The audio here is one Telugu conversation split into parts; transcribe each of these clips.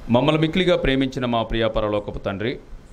మమ్మల్ని మిక్కిలిగా ప్రేమించిన మా ప్రియ పరలోకపు తండ్రి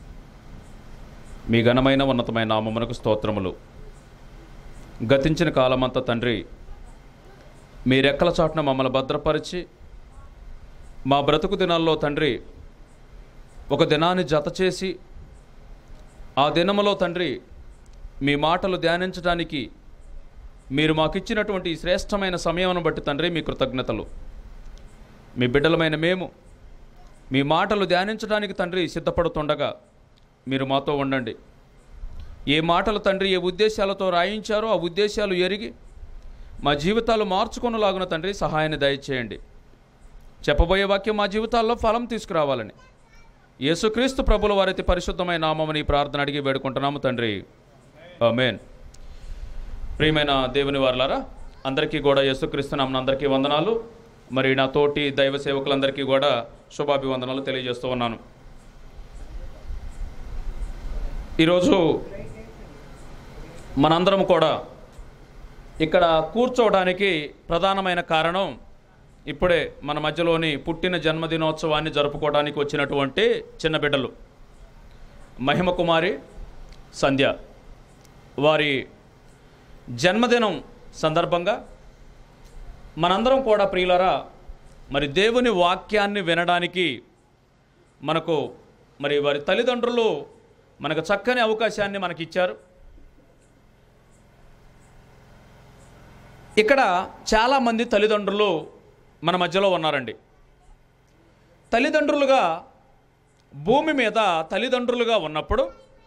మీ ఘనమైన ఉన్నతమైన నామమునకు స్తోత్రములు గతించిన కాలమంతా తండ్రి మీ రెక్కల చాటున మమ్మల్ని భద్రపరిచి మా బ్రతుకు దినాల్లో తండ్రి ఒక దినాన్ని జత చేసి ఆ దినములో తండ్రి మీ మాటలు ధ్యానించడానికి మీరు మాకిచ్చినటువంటి ఈ శ్రేష్టమైన సమయమును బట్టి తండ్రి మీ కృతజ్ఞతలు మీ బిడ్డలమైన మేము మీ మాటలు ధ్యానించడానికి తండ్రి సిద్ధపడుతుండగా మీరు మాతో ఉండండి ఏ మాటలు తండ్రి ఏ ఉద్దేశాలతో రాయించారో ఆ ఉద్దేశాలు ఎరిగి మా జీవితాలు మార్చుకొనలాగున తండ్రి సహాయాన్ని దయచేయండి చెప్పబోయే వాక్యం మా జీవితాల్లో ఫలం తీసుకురావాలని యేసుక్రీస్తు ప్రభుల వారైతే పరిశుద్ధమైన నామమని ఈ ప్రార్థన అడిగి వేడుకుంటున్నాము తండ్రి ఆమేన్ ప్రియమైన దేవుని వారలారా అందరికీ కూడా యేసుక్రీస్తు నామన అందరికీ వందనాలు మరి నా తోటి దైవ సేవకులందరికీ కూడా శుభాభివందనాలు తెలియజేస్తూ ఉన్నాను ఈరోజు మనందరం కూడా ఇక్కడ కూర్చోవడానికి ప్రధానమైన కారణం ఇప్పుడే మన మధ్యలోని పుట్టిన జన్మదినోత్సవాన్ని జరుపుకోవడానికి వచ్చినటువంటి చిన్న బిడ్డలు మహిమ కుమారి సంధ్య వారి జన్మదినం సందర్భంగా మనందరం కూడా ప్రియులరా మరి దేవుని వాక్యాన్ని వినడానికి మనకు మరి వారి తల్లిదండ్రులు మనకు చక్కని అవకాశాన్ని మనకిచ్చారు ఇక్కడ చాలామంది తల్లిదండ్రులు మన మధ్యలో ఉన్నారండి తల్లిదండ్రులుగా భూమి మీద తల్లిదండ్రులుగా ఉన్నప్పుడు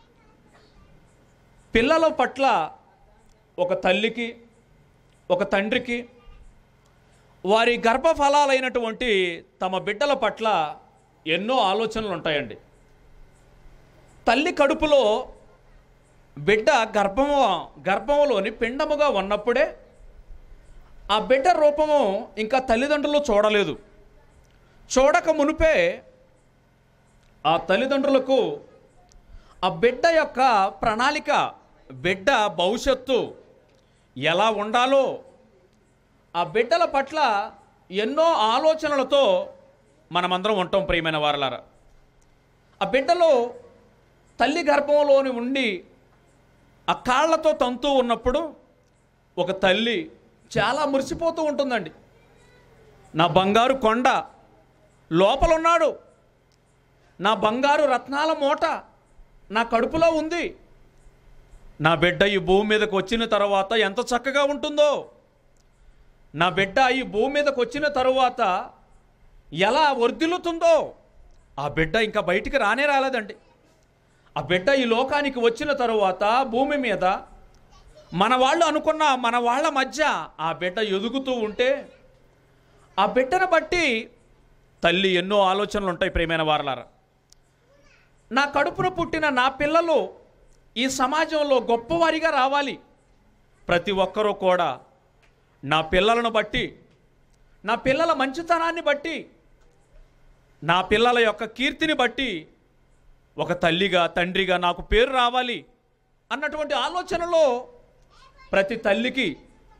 పిల్లల పట్ల ఒక తల్లికి ఒక తండ్రికి వారి గర్భఫలాలైనటువంటి తమ బిడ్డల పట్ల ఎన్నో ఆలోచనలు ఉంటాయండి తల్లి కడుపులో బిడ్డ గర్భము గర్భంలోని పిండముగా ఉన్నప్పుడే ఆ బిడ్డ రూపము ఇంకా తల్లిదండ్రులు చూడలేదు చూడక మునిపే ఆ తల్లిదండ్రులకు ఆ బిడ్డ యొక్క ప్రణాళిక బిడ్డ భవిష్యత్తు ఎలా ఉండాలో ఆ బిడ్డల పట్ల ఎన్నో ఆలోచనలతో మనమందరం ఉంటాం ప్రియమైన వారలారా ఆ బిడ్డలో తల్లి గర్భంలోని ఉండి ఆ కాళ్ళతో తంతూ ఉన్నప్పుడు ఒక తల్లి చాలా మురిసిపోతూ ఉంటుందండి నా బంగారు కొండ లోపలున్నాడు నా బంగారు రత్నాల మూట నా కడుపులో ఉంది నా బిడ్డ ఈ భూమి మీదకి వచ్చిన తర్వాత ఎంత చక్కగా ఉంటుందో నా బిడ్డ ఈ భూమి మీదకి వచ్చిన తరువాత ఎలా వర్ధిల్లుతుందో ఆ బిడ్డ ఇంకా బయటికి రానే రాలేదండి ఆ బిడ్డ ఈ లోకానికి వచ్చిన తరువాత భూమి మీద మన వాళ్ళు అనుకున్న మన వాళ్ళ మధ్య ఆ బిడ్డ ఎదుగుతూ ఉంటే ఆ బిడ్డను బట్టి తల్లి ఎన్నో ఆలోచనలు ఉంటాయి ప్రేమైన వారలారా నా కడుపున పుట్టిన నా పిల్లలు ఈ సమాజంలో గొప్పవారిగా రావాలి ప్రతి ఒక్కరూ కూడా నా పిల్లలను బట్టి నా పిల్లల మంచితనాన్ని బట్టి నా పిల్లల యొక్క కీర్తిని బట్టి ఒక తల్లిగా తండ్రిగా నాకు పేరు రావాలి అన్నటువంటి ఆలోచనలో ప్రతి తల్లికి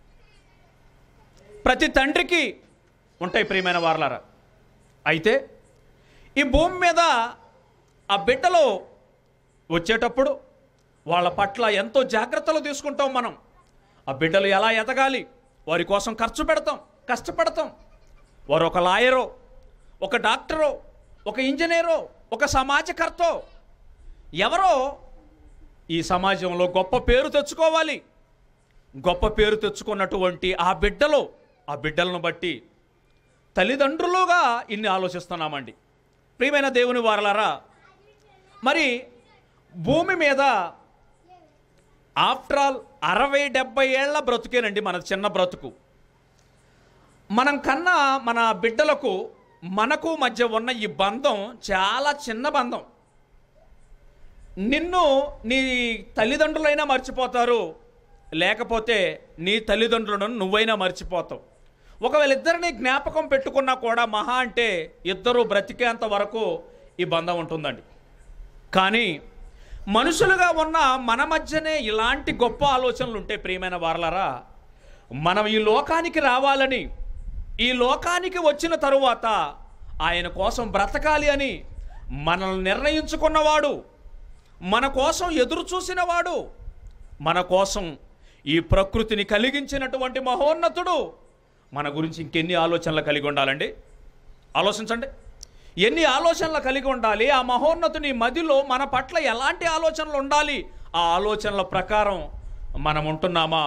ప్రతి తండ్రికి ఉంటాయి ప్రియమైన వారలారా అయితే ఈ భూమి మీద ఆ బిడ్డలో వచ్చేటప్పుడు వాళ్ళ పట్ల ఎంతో జాగ్రత్తలు తీసుకుంటాం మనం ఆ బిడ్డలు ఎలా ఎదగాలి వారి కోసం ఖర్చు పెడతాం కష్టపడతాం వారు ఒక లాయరో ఒక డాక్టరో ఒక ఇంజనీరో ఒక సమాజకర్తో ఎవరో ఈ సమాజంలో గొప్ప పేరు తెచ్చుకోవాలి గొప్ప పేరు తెచ్చుకున్నటువంటి ఆ బిడ్డలో ఆ బిడ్డలను బట్టి తల్లిదండ్రులుగా ఇన్ని ఆలోచిస్తున్నామండి ప్రియమైన దేవుని వారలారా మరి భూమి మీద ఆఫ్టర్ ఆల్ అరవై డెబ్బై ఏళ్ల బ్రతుకేనండి మన చిన్న బ్రతుకు మనం కన్నా మన బిడ్డలకు మనకు మధ్య ఉన్న ఈ బంధం చాలా చిన్న బంధం నిన్ను నీ తల్లిదండ్రులైనా మర్చిపోతారు లేకపోతే నీ తల్లిదండ్రులను నువ్వైనా మర్చిపోతావు ఒకవేళ ఇద్దరిని జ్ఞాపకం పెట్టుకున్నా కూడా మహా అంటే ఇద్దరు బ్రతికేంత వరకు ఈ బంధం ఉంటుందండి కానీ మనుషులుగా ఉన్న మన మధ్యనే ఇలాంటి గొప్ప ఆలోచనలు ఉంటే ప్రియమైన వారలరా మనం ఈ లోకానికి రావాలని ఈ లోకానికి వచ్చిన తరువాత ఆయన కోసం బ్రతకాలి అని మనల్ని నిర్ణయించుకున్నవాడు మన కోసం ఎదురు చూసినవాడు మన కోసం ఈ ప్రకృతిని కలిగించినటువంటి మహోన్నతుడు మన గురించి ఇంకెన్ని ఆలోచనలు కలిగి ఉండాలండి ఆలోచించండి ఎన్ని ఆలోచనలు కలిగి ఉండాలి ఆ మహోన్నతుని మదిలో మన పట్ల ఎలాంటి ఆలోచనలు ఉండాలి ఆ ఆలోచనల ప్రకారం మనం ఉంటున్నామా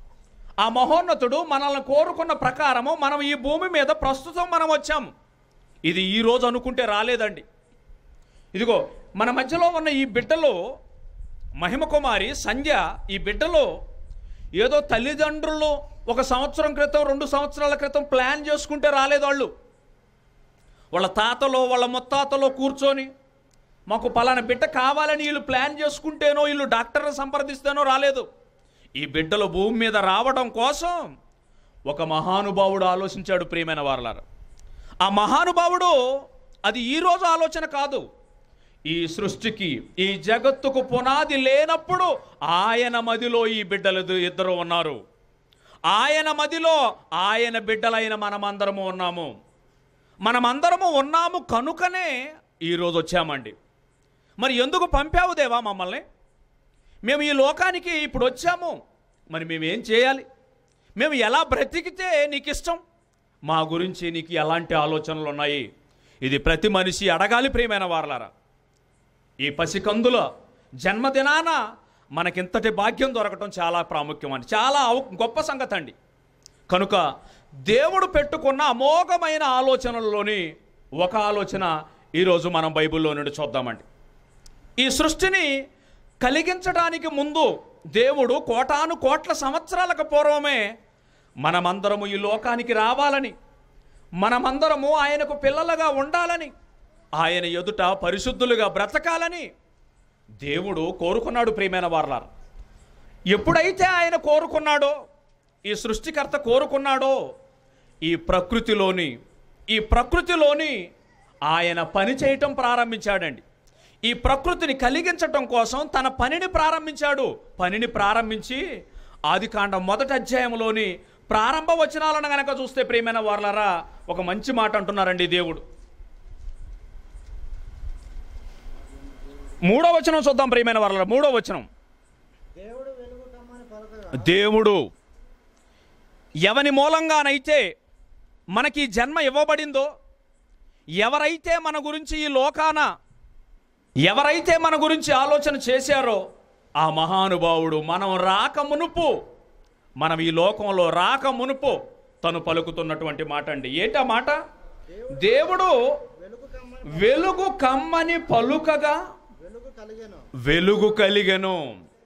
ఆ మహోన్నతుడు మనల్ని కోరుకున్న ప్రకారము మనం ఈ భూమి మీద ప్రస్తుతం మనం వచ్చాం ఇది ఈ రోజు అనుకుంటే రాలేదండి ఇదిగో మన మధ్యలో ఉన్న ఈ బిడ్డలో మహిమ కుమారి సంధ్య ఈ బిడ్డలో ఏదో తల్లిదండ్రులు ఒక సంవత్సరం క్రితం రెండు సంవత్సరాల క్రితం ప్లాన్ చేసుకుంటే రాలేదు వాళ్ళు వాళ్ళ తాతలో వాళ్ళ ముత్తాతలో కూర్చొని మాకు పలానా బిడ్డ కావాలని వీళ్ళు ప్లాన్ చేసుకుంటేనో వీళ్ళు డాక్టర్ని సంప్రదిస్తేనో రాలేదు ఈ బిడ్డలు భూమి మీద రావడం కోసం ఒక మహానుభావుడు ఆలోచించాడు ప్రియమైన వారలారా ఆ మహానుభావుడు అది ఈరోజు ఆలోచన కాదు ఈ సృష్టికి ఈ జగత్తుకు పునాది లేనప్పుడు ఆయన మదిలో ఈ బిడ్డలు ఇద్దరు ఉన్నారు ఆయన మదిలో ఆయన బిడ్డలైన మనమందరము ఉన్నాము మనమందరము ఉన్నాము కనుకనే ఈరోజు వచ్చామండి మరి ఎందుకు పంపావు దేవా మమ్మల్ని మేము ఈ లోకానికి ఇప్పుడు వచ్చాము మరి మేము ఏం చేయాలి మేము ఎలా బ్రతికితే నీకు ఇష్టం మా గురించి నీకు ఎలాంటి ఆలోచనలు ఉన్నాయి ఇది ప్రతి మనిషి అడగాలి ప్రియమైన వారలారా ఈ పసికందుల జన్మదినాన మనకింతటి భాగ్యం దొరకటం చాలా ప్రాముఖ్యం అండి చాలా అవ- గొప్ప సంగతి అండి కనుక దేవుడు పెట్టుకున్న అమోఘమైన ఆలోచనల్లోని ఒక ఆలోచన ఈరోజు మనం బైబిల్లో నుండి చూద్దామండి ఈ సృష్టిని కలిగించడానికి ముందు దేవుడు కోటాను కోట్ల సంవత్సరాలకు పూర్వమే మనమందరము ఈ లోకానికి రావాలని మనమందరము ఆయనకు పిల్లలుగా ఉండాలని ఆయన ఎదుట పరిశుద్ధులుగా బ్రతకాలని దేవుడు కోరుకున్నాడు ప్రియమైన వారలారు ఎప్పుడైతే ఆయన కోరుకున్నాడో ఈ సృష్టికర్త కోరుకున్నాడో ఈ ప్రకృతిలోని ఈ ప్రకృతిలోని ఆయన పని చేయటం ప్రారంభించాడండి ఈ ప్రకృతిని కలిగించటం కోసం తన పనిని ప్రారంభించాడు పనిని ప్రారంభించి ఆదికాండం మొదటి అధ్యాయంలోని ప్రారంభ వచనాలను గనక చూస్తే ప్రియమైన వారలారా ఒక మంచి మాట అంటున్నారండి దేవుడు మూడో వచనం చూద్దాం ప్రియమైన వారలారా మూడో వచనం దేవుడు వెలుగు కమ్మని పలకగా దేవుడు ఎవని మూలంగానైతే మనకి ఈ జన్మ ఇవ్వబడిందో ఎవరైతే మన గురించి ఈ లోకాన ఎవరైతే మన గురించి ఆలోచన చేశారో ఆ మహానుభావుడు మనం రాక మునుపు మనం ఈ లోకంలో రాక మునుపు తను పలుకుతున్నటువంటి మాట అండి ఏంటా మాట దేవుడు వెలుగు కమ్మని వెలుగు కమ్మని పలుకగా వెలుగు కలిగెను వెలుగు కలిగెను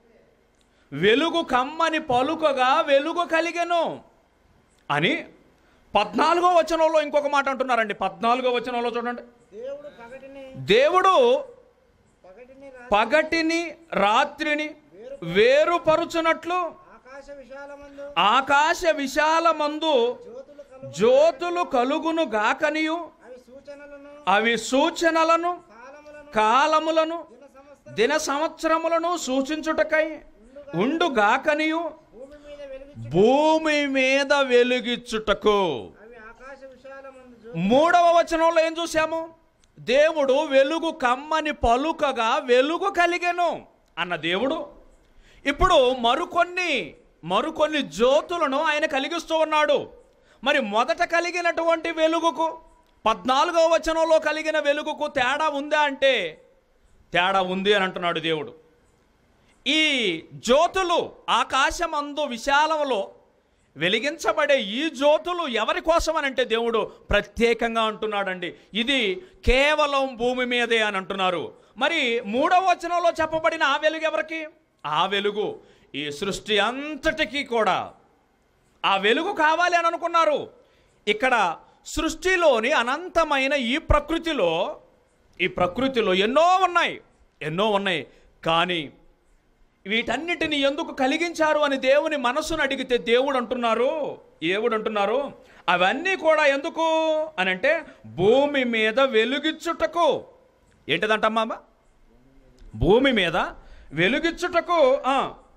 వెలుగు కమ్మని పలుకగా వెలుగు కలిగెను అని పద్నాలుగో వచనంలో ఇంకొక మాట అంటున్నారండి పద్నాలుగో వచనంలో చూడండి దేవుడు పగటిని దేవుడు పగటిని రా- పగటిని రాత్రిని వేరుపరుచునట్లు ఆకాశ విశాలమందు ఆకాశ విశాలమందు జ్యోతులు కలు జ్యోతులు కలుగును గాకనియు అవి సూచనలను అవి సూచనలను కాలములను కాలములను దిన సమస్త దిన సంవత్సరములను సూచించుటకై ఉండుగాకనియు భూమి మీద వెలుగు భూమి మీద వెలుగిచ్చుటకు అవి ఆకాశ విశాలమందు జ్యోతులు మూడవ వచనంలో ఏం చూసాము దేవుడు వెలుగు కమ్మని పలుకగా వెలుగు కలిగెను అన్న దేవుడు ఇప్పుడు మరికొన్ని మరికొన్ని జ్యోతులను ఆయన కలిగిస్తూ ఉన్నాడు మరి మొదట కలిగినటువంటి వెలుగుకు పద్నాలుగవ వచనంలో కలిగిన వెలుగుకు తేడా ఉందా అంటే తేడా ఉంది అని అంటున్నాడు దేవుడు ఈ జ్యోతులు ఆకాశమందు విశాలములో వెలిగించబడే ఈ జ్యోతులు ఎవరి కోసం అని అంటే దేవుడు ప్రత్యేకంగా అంటున్నాడండి ఇది కేవలం భూమి మీదే అని అంటున్నారు మరి మూడవ వచనంలో చెప్పబడిన ఆ వెలుగు ఎవరికి ఆ వెలుగు ఈ సృష్టి అంతటికీ కూడా ఆ వెలుగు కావాలి అని అనుకున్నారు ఇక్కడ సృష్టిలోని అనంతమైన ఈ ప్రకృతిలో ఈ ప్రకృతిలో ఎన్నో ఉన్నాయి ఎన్నో ఉన్నాయి కానీ వీటన్నిటిని ఎందుకు కలిగించారు అని దేవుని మనసును అడిగితే దేవుడు అంటున్నారు దేవుడు అంటున్నారు అవన్నీ కూడా ఎందుకు అని అంటే భూమి మీద వెలుగిచ్చుటకు ఏంటిదంటమ్మా అమ్మ? భూమి మీద వెలుగిచ్చుటకు ఆ.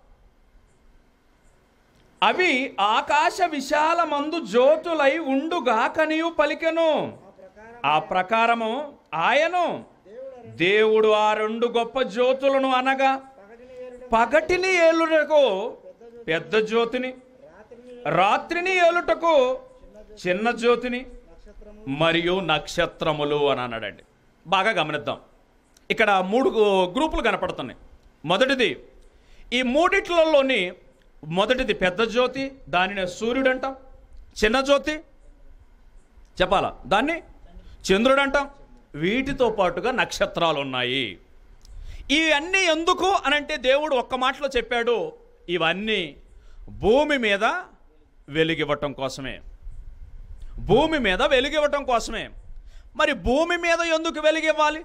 అవి ఆకాశ విశాలమందు జ్యోతులై ఉండుగాకనియు పలికెను ఆ ప్రకారం ఆ ప్రకారము ఆయను దేవుడు ఆ రెండు గొప్ప జ్యోతులను అనగా పగటిని వేరుడు పగటిని ఏలుటకు పెద్ద జ్యోతిని రాత్రిని ఏలుటకు చిన్న జ్యోతిని నక్షత్రము మరియు నక్షత్రములు అని అన్నాడండి బాగా గమనిద్దాం ఇక్కడ మూడు గ్రూపులు కనపడుతున్నాయి మొదటిది ఈ మూడిట్లలోని మొదటిది పెద్ద జ్యోతి దానిని సూర్యుడు అంటాం చిన్న జ్యోతి చెప్పాలా దాన్ని చంద్రుడు అంటాం వీటితో పాటుగా నక్షత్రాలు ఉన్నాయి ఇవన్నీ ఎందుకు అనంటే దేవుడు ఒక్క మాటలో చెప్పాడు ఇవన్నీ భూమి మీద వెలుగివ్వటం కోసమే భూమి మీద వెలుగివ్వటం కోసమే మరి భూమి మీద ఎందుకు వెలుగివ్వాలి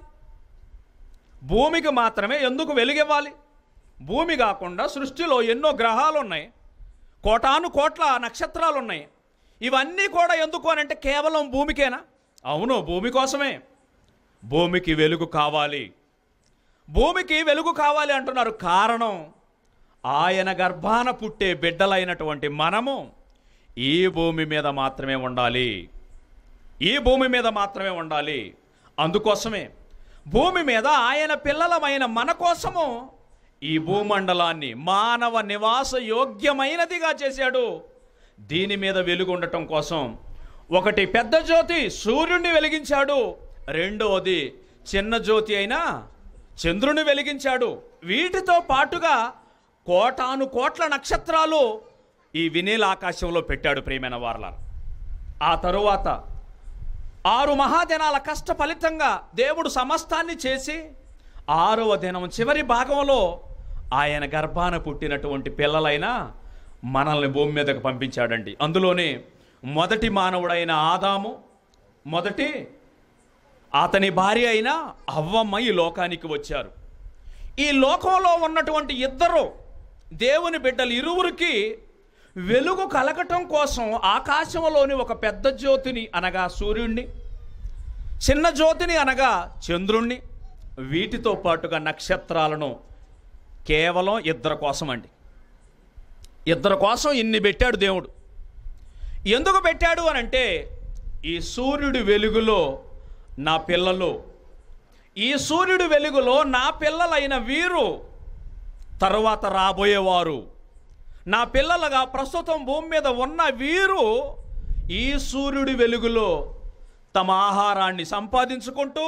భూమికి మాత్రమే ఎందుకు వెలుగివ్వాలి భూమి కాకుండా సృష్టిలో ఎన్నో గ్రహాలు ఉన్నాయి కోటాను కోట్ల నక్షత్రాలు ఉన్నాయి ఇవన్నీ కూడా ఎందుకు అనంటే కేవలం భూమికేనా అవును భూమి కోసమే భూమికి వెలుగు కావాలి భూమికి వెలుగు కావాలి అంటున్నారు కారణం ఆయన గర్భాన పుట్టే బిడ్డలైనటువంటి మనము ఈ భూమి మీద మాత్రమే ఉండాలి ఈ భూమి మీద మాత్రమే ఉండాలి అందుకోసమే భూమి మీద ఆయన పిల్లలమైన మన కోసము ఈ భూమండలాన్ని మానవ నివాస యోగ్యమైనదిగా చేశాడు దీని మీద వెలుగు ఉండటం కోసం ఒకటి పెద్ద జ్యోతి సూర్యుడిని వెలిగించాడు రెండవది చిన్న జ్యోతి అయినా చంద్రుని వెలిగించాడు వీటితో పాటుగా కోటాను కోట్ల నక్షత్రాలు ఈ వినీల ఆకాశంలో పెట్టాడు ప్రియమైన వారల ఆ తరువాత ఆరు మహాదినాల కష్ట ఫలితంగా దేవుడు సమస్తాన్ని చేసి ఆరవ దినం చివరి భాగంలో ఆయన గర్భాన పుట్టినటువంటి పిల్లలైన మనల్ని భూమి మీదకు పంపించాడండి అందులోనే మొదటి మానవుడైన ఆదాము మొదటి అతని భార్య అయిన అవ్వమ్మ ఈ లోకానికి వచ్చారు ఈ లోకంలో ఉన్నటువంటి ఇద్దరు దేవుని బిడ్డలు ఇరువురికి వెలుగు కలగటం కోసం ఆకాశంలోని ఒక పెద్ద జ్యోతిని అనగా సూర్యుణ్ణి చిన్న జ్యోతిని అనగా చంద్రుణ్ణి వీటితో పాటుగా నక్షత్రాలను కేవలం ఇద్దరి కోసం అండి ఇద్దరి కోసం ఇన్ని పెట్టాడు దేవుడు ఎందుకు పెట్టాడు అని అంటే ఈ సూర్యుడి వెలుగులో నా పిల్లలు ఈ సూర్యుడి వెలుగులో నా పిల్లలైన వీరు తరువాత రాబోయేవారు నా పిల్లలుగా ప్రస్తుతం భూమి మీద ఉన్న వీరు ఈ సూర్యుడి వెలుగులో తమ ఆహారాన్ని సంపాదించుకుంటూ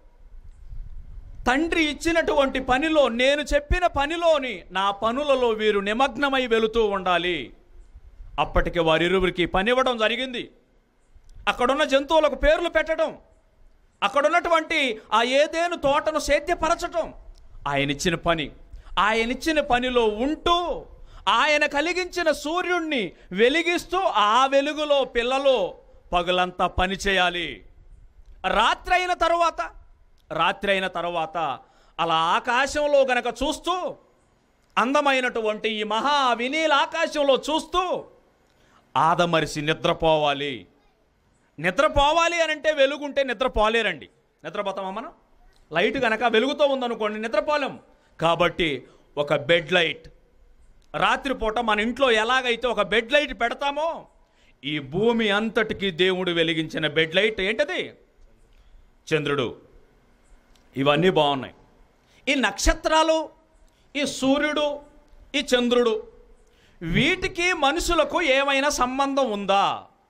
తండ్రి ఇచ్చినటువంటి పనిలో నేను చెప్పిన పనిలోని నా పనులలో వీరు నిమగ్నమై వెళుతూ ఉండాలి అప్పటికి వారిరువురికి పని ఇవ్వడం జరిగింది అక్కడున్న జంతువులకు పేర్లు పెట్టడం అక్కడున్నటువంటి ఆ ఏదేను తోటను సేద్యపరచటం ఆయన ఇచ్చిన పని ఆయన ఇచ్చిన పనిలో ఉంటూ ఆయన కలిగించిన సూర్యుణ్ణి వెలిగిస్తూ ఆ వెలుగులో పిల్లలు పగులంతా పని చేయాలి రాత్రి అయిన తరువాత రాత్రి అయిన తరువాత అలా ఆకాశంలో గనక చూస్తూ అందమైనటువంటి ఈ మహా వినీల ఆకాశంలో చూస్తూ ఆదమరిసి నిద్రపోవాలి నిద్రపోవాలి అని అంటే వెలుగుంటే నిద్రపోలేరండి నిద్రపోతామా మనం లైట్ కనుక వెలుగుతో ఉందనుకోండి నిద్రపోలేం కాబట్టి ఒక బెడ్ లైట్ రాత్రిపూట మన ఇంట్లో ఎలాగైతే ఒక బెడ్ లైట్ పెడతామో ఈ భూమి అంతటికి దేవుడు వెలిగించిన బెడ్ లైట్ ఏంటది చంద్రుడు ఇవన్నీ బాగున్నాయి ఈ నక్షత్రాలు ఈ సూర్యుడు ఈ చంద్రుడు వీటికి మనుషులకు ఏమైనా సంబంధం ఉందా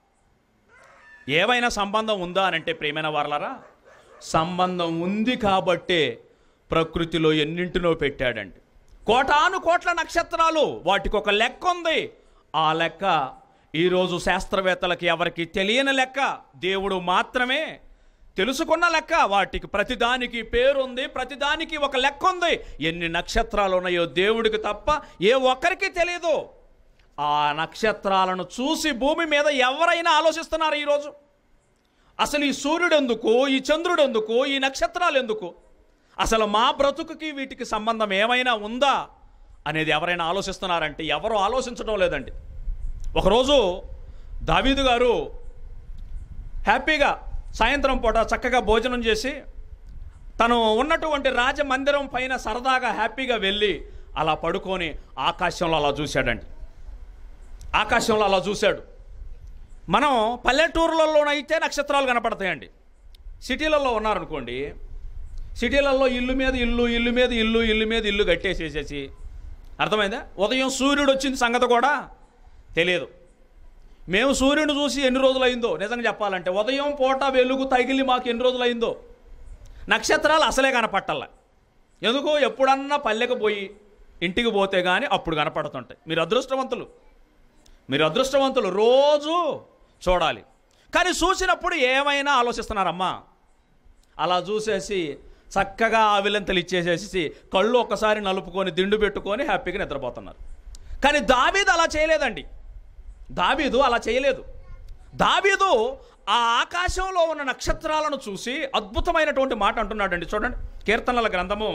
ఏమైనా సంబంధం ఉందా అని అంటే ప్రేమైన వారలారా సంబంధం ఉంది కాబట్టే ప్రకృతిలో ఎన్నింటినో పెట్టాడండి కోటాను కోట్ల నక్షత్రాలు వాటికి ఒక లెక్క ఉంది ఆ లెక్క ఈరోజు శాస్త్రవేత్తలకి ఎవరికి తెలియని లెక్క దేవుడు మాత్రమే తెలుసుకున్న లెక్క వాటికి ప్రతిదానికి పేరుంది ప్రతిదానికి ఒక లెక్క ఉంది ఎన్ని నక్షత్రాలు ఉన్నాయో దేవుడికి తప్ప ఏ ఒక్కరికి తెలియదు ఆ నక్షత్రాలను చూసి భూమి మీద ఎవరైనా ఆలోచిస్తున్నారు ఈరోజు అసలు ఈ సూర్యుడు ఎందుకు ఈ చంద్రుడు ఎందుకు ఈ నక్షత్రాలు ఎందుకు అసలు మా బ్రతుకుకి వీటికి సంబంధం ఏమైనా ఉందా అనేది ఎవరైనా ఆలోచిస్తున్నారంటే ఎవరు ఆలోచించడం లేదండి ఒకరోజు దావీదు గారు హ్యాపీగా సాయంత్రం పూట చక్కగా భోజనం చేసి తను ఉన్నటువంటి రాజమందిరం పైన సరదాగా హ్యాపీగా వెళ్ళి అలా పడుకొని ఆకాశంలో అలా చూశాడండి ఆకాశంలో అలా చూశాడు మనం పల్లెటూర్లలోనైతే నక్షత్రాలు కనపడతాయండి సిటీలలో ఉన్నారనుకోండి సిటీలలో ఇల్లు మీద ఇల్లు ఇల్లు మీద ఇల్లు ఇల్లు మీద ఇల్లు కట్టేసేసేసి అర్థమైందా ఉదయం సూర్యుడు వచ్చిన సంగతి కూడా తెలియదు మేము సూర్యుని చూసి ఎన్ని రోజులు అయిందో నిజంగా చెప్పాలంటే ఉదయం పూట వెలుగు తగిలి మాకు ఎన్ని రోజులు అయిందో నక్షత్రాలు అసలే కనపట్టాల ఎందుకు ఎప్పుడన్నా పల్లెకు పోయి ఇంటికి పోతే కానీ అప్పుడు కనపడుతుంటాయి మీరు అదృష్టవంతులు మీరు అదృష్టవంతులు రోజు చూడాలి కానీ చూసినప్పుడు ఏమైనా ఆలోచిస్తున్నారమ్మా అలా చూసేసి చక్కగా ఆవిలంతలు ఇచ్చేసేసి కళ్ళు ఒక్కసారి నలుపుకొని దిండు పెట్టుకొని హ్యాపీగా నిద్రపోతున్నారు కానీ దావీదు అలా చేయలేదండి దావీదు అలా చేయలేదు దావీదు ఆ ఆకాశంలో ఉన్న నక్షత్రాలను చూసి అద్భుతమైనటువంటి మాట అంటున్నాడండి చూడండి కీర్తనల గ్రంథము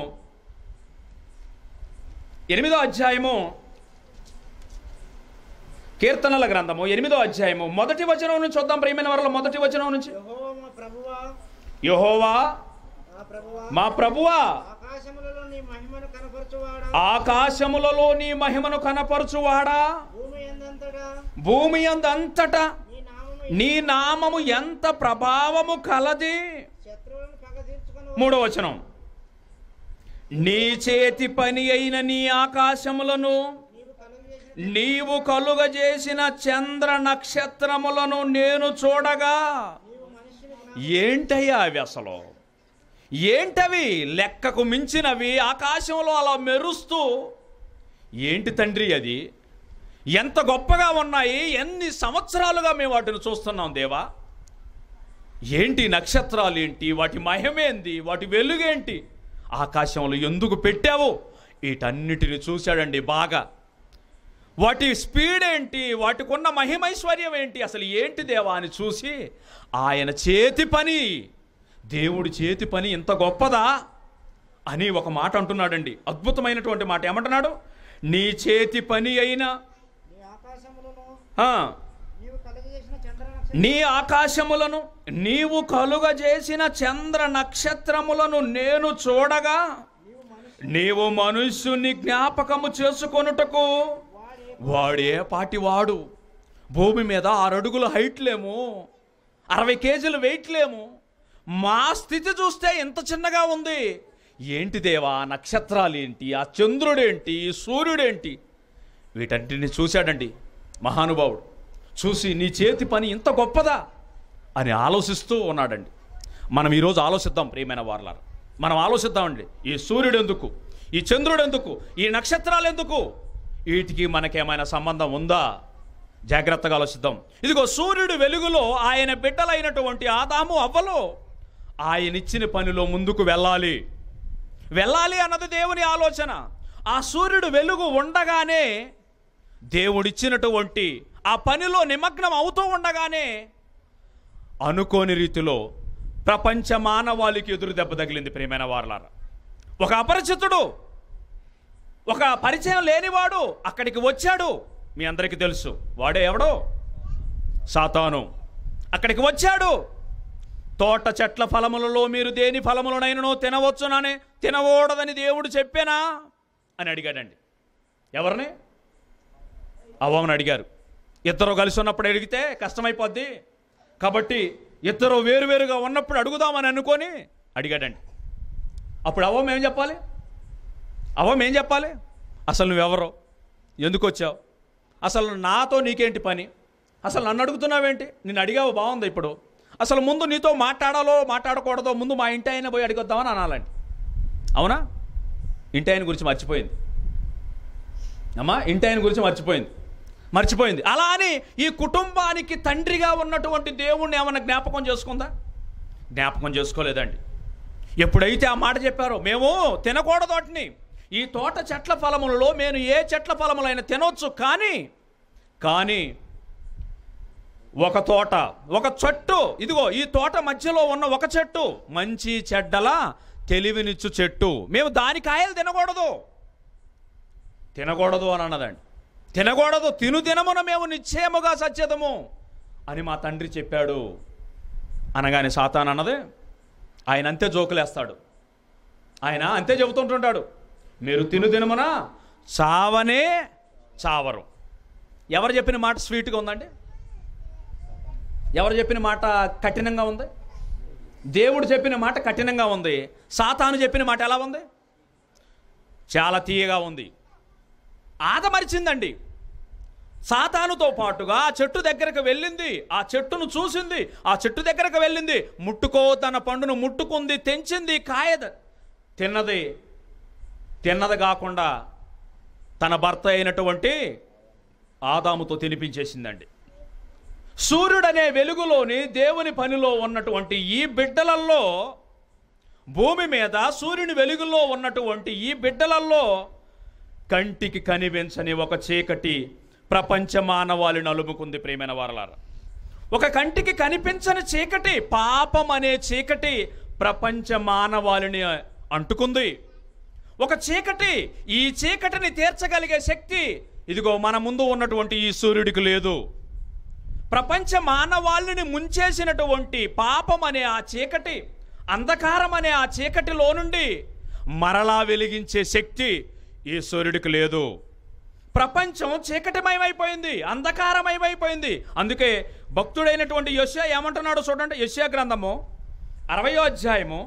ఎనిమిదో అధ్యాయము కీర్తనల గ్రంథము ఎనిమిదో అధ్యాయము మొదటి వచనం నుంచి చూద్దాం ప్రియమైన వారిలో మొదటి వచనం నుంచి యెహోవా మా ప్రభువా యహోవా మా ప్రభువా మా ప్రభువా ఆకాశములలో నీ మహిమను కనపరచువాడా ఆకాశములలో నీ మహిమను కనపరచువాడా భూమి ఎందంతటా భూమి అందంతటా నీ నామము నీ నామము ఎంత ప్రభావము కలది శత్రువులను పగ తీర్చుకొని మూడో వచనం నీ చేతి పని అయిన నీ ఆకాశములను నీవు కలుగజేసిన నీవు కలుగజేసిన చంద్ర నక్షత్రములను నేను చూడగా నీవు మనిషిని ఏంటయ్యా అవి అసలు ఏంటవి లెక్కకు మించినవి ఆకాశంలో అలా మెరుస్తూ ఏంటి తండ్రి అది ఎంత గొప్పగా ఉన్నాయి ఎన్ని సంవత్సరాలుగా మేము వాటిని చూస్తున్నాం దేవా ఏంటి నక్షత్రాలు ఏంటి వాటి మహిమేంది వాటి వెలుగేంటి ఆకాశంలో ఎందుకు పెట్టావు వీటన్నిటిని చూశాడండి బాగా వాటి స్పీడ్ ఏంటి వాటికున్న మహిమైశ్వర్యం ఏంటి అసలు ఏంటి దేవా అని చూసి ఆయన చేతి పని దేవుడి చేతి పని ఇంత గొప్పదా అని ఒక మాట అంటున్నాడండి అద్భుతమైనటువంటి మాట ఏమంటున్నాడు నీ చేతి పని అయిన నీ ఆకాశములను ఆ, నీవు కలుగజేసిన చంద్ర నక్షత్రం నీ ఆకాశములను నీవు కలుగజేసిన చంద్ర నక్షత్రములను నేను చూడగా నీవు మనిషి నీవు మనుష్యుని జ్ఞాపకము చేసుకొనుటకు వాడి వాడే పాటివాడు భూమి మీద ఆరడుగుల హైట్ లేము అరవై కేజీలు వెయిట్ లేము మా స్థితి చూస్తే ఎంత చిన్నగా ఉంది ఏంటి దేవా నక్షత్రాలు ఏంటి ఆ చంద్రుడేంటి ఈ సూర్యుడేంటి వీటన్నిటిని చూశాడండి మహానుభావుడు చూసి నీ చేతి పని ఇంత గొప్పదా అని ఆలోచిస్తూ ఉన్నాడండి మనం ఈరోజు ఆలోచిద్దాం ప్రియమైన వారలారా మనం ఆలోచిద్దామండి ఈ సూర్యుడు ఎందుకు ఈ చంద్రుడు ఎందుకు ఈ నక్షత్రాలు ఎందుకు వీటికి మనకేమైనా సంబంధం ఉందా జాగ్రత్తగా ఆలోచిద్దాం ఇదిగో సూర్యుడు వెలుగులో ఆయన బిడ్డలైనటువంటి ఆదాము అవ్వలో ఆయన ఇచ్చిన పనిలో ముందుకు వెళ్ళాలి వెళ్ళాలి అన్నది దేవుని ఆలోచన ఆ సూర్యుడు వెలుగు ఉండగానే దేవుడిచ్చినటువంటి ఆ పనిలో నిమగ్నం అవుతూ ఉండగానే అనుకోని రీతిలో ప్రపంచ మానవాళికి ఎదురు దెబ్బ తగిలింది ప్రియమైన వారలారా ఒక అపరిచితుడు ఒక పరిచయం లేనివాడు అక్కడికి వచ్చాడు మీ అందరికీ తెలుసు వాడే ఎవడో సాతాను అక్కడికి వచ్చాడు తోట చెట్ల ఫలములలో మీరు దేని ఫలములనైనను తినవచ్చునని తినకూడదని దేవుడు చెప్పానా అని అడిగాడండి ఎవరిని అవ్వమని అడిగారు ఇద్దరు కలిసి ఉన్నప్పుడు అడిగితే కష్టమైపోద్ది కాబట్టి ఇద్దరు వేరువేరుగా ఉన్నప్పుడు అడుగుదామని అనుకొని అడిగాడండి అప్పుడు అవ్వం ఏం చెప్పాలి అవ్వం ఏం చెప్పాలి అసలు నువ్వెవరో ఎందుకు వచ్చావు అసలు నాతో నీకేంటి పని అసలు నన్ను అడుగుతున్నావేంటి నిన్ను అడిగావు బాగుంది ఇప్పుడు అసలు ముందు నీతో మాట్లాడాలో మాట్లాడకూడదో ముందు మా ఇంటి ఆయన పోయి అడిగొద్దామని అనాలండి అవునా ఇంటి ఆయన గురించి మర్చిపోయింది అమ్మా ఇంటి ఆయన గురించి మర్చిపోయింది మర్చిపోయింది అలా అని ఈ కుటుంబానికి తండ్రిగా ఉన్నటువంటి దేవుణ్ణి ఏమన్నా జ్ఞాపకం చేసుకుందా జ్ఞాపకం చేసుకోలేదండి ఎప్పుడైతే ఆ మాట చెప్పారో మేము తినకూడదు వాటిని ఈ తోట చెట్ల ఫలములలో మేము ఏ చెట్ల ఫలములైనా తినొచ్చు కానీ కానీ ఒక తోట ఒక చెట్టు ఇదిగో ఈ తోట మధ్యలో ఉన్న ఒక చెట్టు మంచి చెడ్డల తెలివినిచ్చు చెట్టు మేము దాని కాయలు తినకూడదు తినకూడదు అని అన్నదండి తినకూడదు తిను తినమున మేము నిశ్చయముగా సత్యదము అని మా తండ్రి చెప్పాడు అనగానే సాతాన్ అన్నదే ఆయన అంతే జోకులేస్తాడు ఆయన అంతే చెబుతుంటుంటాడు మీరు తిను తినమున చావనే చావరు ఎవరు చెప్పిన మాట స్వీట్గా ఉందండి ఎవరు చెప్పిన మాట కఠినంగా ఉంది దేవుడు చెప్పిన మాట కఠినంగా ఉంది సాతాను చెప్పిన మాట ఎలా ఉంది చాలా తీయగా ఉంది ఆదమరిచిందండి సాతానుతో పాటుగా ఆ చెట్టు దగ్గరకు వెళ్ళింది ఆ చెట్టును చూసింది ఆ చెట్టు దగ్గరకు వెళ్ళింది ముట్టుకో తన పండును ముట్టుకుంది తెంచింది కాయద తిన్నది తిన్నది కాకుండా తన భర్త అయినటువంటి ఆదాముతో తినిపించేసిందండి సూర్యుడనే వెలుగులోని దేవుని పనిలో ఉన్నటువంటి ఈ బిడ్డలల్లో భూమి మీద సూర్యుని వెలుగులో ఉన్నటువంటి ఈ బిడ్డలల్లో కంటికి కనిపించని ఒక చీకటి ప్రపంచ మానవాళిని అలుముకుంది ప్రేమైన వారలారా ఒక కంటికి కనిపించని చీకటి పాపం అనే చీకటి ప్రపంచ మానవాళిని అంటుకుంది ఒక చీకటి ఈ చీకటిని తీర్చగలిగే శక్తి ఇదిగో మన ముందు ఉన్నటువంటి ఈ సూర్యుడికి లేదు ప్రపంచ మానవాళిని ముంచేసినటువంటి పాపం అనే ఆ చీకటి అంధకారం అనే ఆ చీకటిలో నుండి మరలా వెలిగించే శక్తి ఈ సూర్యుడికి లేదు ప్రపంచం చీకటిమయమైపోయింది అంధకారమయమైపోయింది అందుకే భక్తుడైనటువంటి యశ్యా ఏమంటున్నాడో చూడండి యశ్యా గ్రంథము అరవయో అధ్యాయము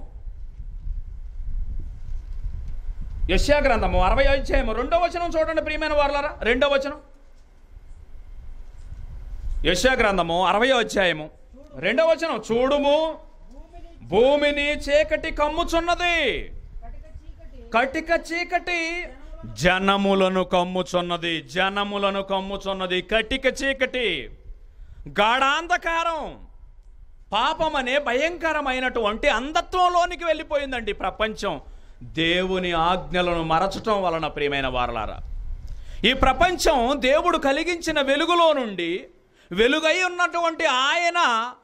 యశ్యా గ్రంథము అరవై అధ్యాయము రెండో వచనం చూడండి ప్రియమైన వారలారా రెండో వచనం యశ్యా గ్రంథము అరవయో అధ్యాయము రెండో వచనం చూడుము భూమిని భూమిని చీకటి కమ్ముచున్నది కటిక చీకటి కటిక చీకటి జనములను కమ్ముచున్నది జనములను కమ్ముచున్నది కటిక చీకటి గాఢాంధకారం పాపం అనే భయంకరమైనటువంటి అంధత్వంలోనికి వెళ్ళిపోయిందండి ప్రపంచం దేవుని ఆజ్ఞలను మరచటం వలన ప్రియమైన వారలారా ఈ ప్రపంచం దేవుడు కలిగించిన వెలుగులో నుండి వెలుగై ఉన్నటువంటి ఆయన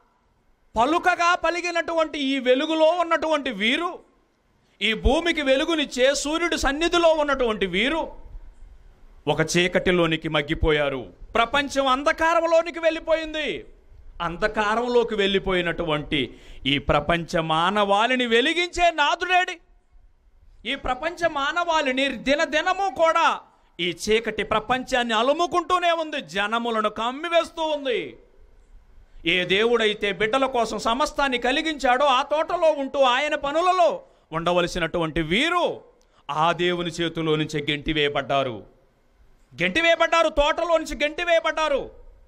పలుకగా పలిగినటువంటి ఈ వెలుగులో ఉన్నటువంటి వీరు ఈ భూమికి వెలుగునిచ్చే సూర్యుడి సన్నిధిలో ఉన్నటువంటి వీరు ఒక చీకటిలోనికి మగ్గిపోయారు ప్రపంచం అంధకారంలోనికి వెళ్ళిపోయింది అంధకారంలోకి వెళ్ళిపోయినటువంటి ఈ ప్రపంచ మానవాళిని వెలిగించే నాదుడేడి ఈ ప్రపంచ మానవాళిని దినదినము కూడా ఈ చీకటి ప్రపంచాన్ని అలుముకుంటూనే ఉంది జనములను కమ్మివేస్తూ ఉంది ఏ దేవుడైతే బిడ్డల కోసం సమస్తాన్ని కలిగించాడో ఆ తోటలో ఉంటూ ఆయన పనులలో ఉండవలసినటువంటి వీరు ఆ దేవుని చేతిలో నుంచి గెంటి వేయబడ్డారు గెంటి వేయబడ్డారు తోటలో నుంచి గెంటి వేయబడ్డారు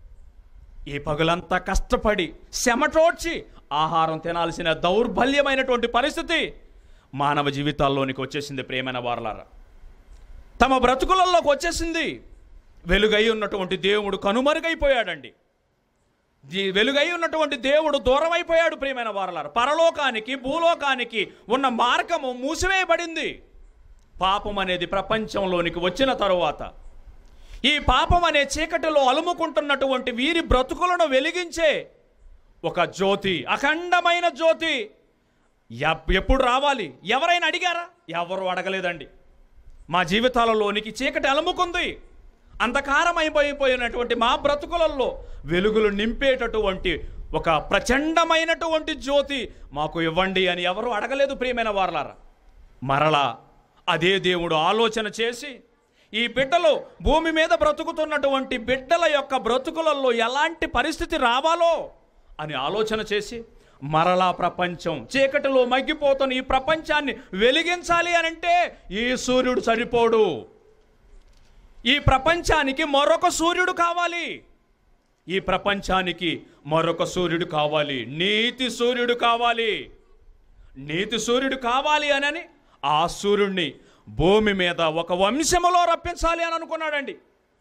ఈ పగులంతా కష్టపడి శమటోడ్చి ఆహారం తినాల్సిన దౌర్బల్యమైనటువంటి పరిస్థితి మానవ జీవితాల్లోనికి వచ్చేసింది ప్రేమైన వారలారా తమ బ్రతుకులలోకి వచ్చేసింది వెలుగై ఉన్నటువంటి దేవుడు కనుమరుగైపోయాడండి ఈ వెలుగై ఉన్నటువంటి దేవుడు దూరం అయిపోయాడు ప్రియమైన వారలారు పరలోకానికి భూలోకానికి ఉన్న మార్గము మూసివేయబడింది పాపం అనేది ప్రపంచంలోనికి వచ్చిన తరువాత ఈ పాపం అనే చీకటిలో అలుముకుంటున్నటువంటి వీరి బ్రతుకులను వెలిగించే ఒక జ్యోతి అఖండమైన జ్యోతి ఎప్- ఎప్పుడు రావాలి ఎవరైనా అడిగారా ఎవరు అడగలేదండి మా జీవితాలలోనికి చీకటి అలుముకుంది అంధకారం అయిపోయిపోయినటువంటి మా బ్రతుకులలో వెలుగులు నింపేటటువంటి ఒక ప్రచండమైనటువంటి జ్యోతి మాకు ఇవ్వండి అని ఎవరు అడగలేదు ప్రియమైన వారలారా మరలా అదే దేవుడు ఆలోచన చేసి ఈ బిడ్డలు భూమి మీద బ్రతుకుతున్నటువంటి బిడ్డల యొక్క బ్రతుకులలో ఎలాంటి పరిస్థితి రావాలో అని ఆలోచన చేసి మరలా ప్రపంచం చీకటిలో మగ్గిపోతున్న ఈ ప్రపంచాన్ని వెలిగించాలి అని అంటే ఈ సూర్యుడు సరిపోడు ఈ ప్రపంచానికి మరొక సూర్యుడు కావాలి ఈ ప్రపంచానికి మరొక సూర్యుడు కావాలి నీతి సూర్యుడు కావాలి నీతి సూర్యుడు కావాలి అనని ఆ సూర్యుడిని భూమి మీద ఒక వంశములో రప్పించాలి అని అనుకున్నాడండి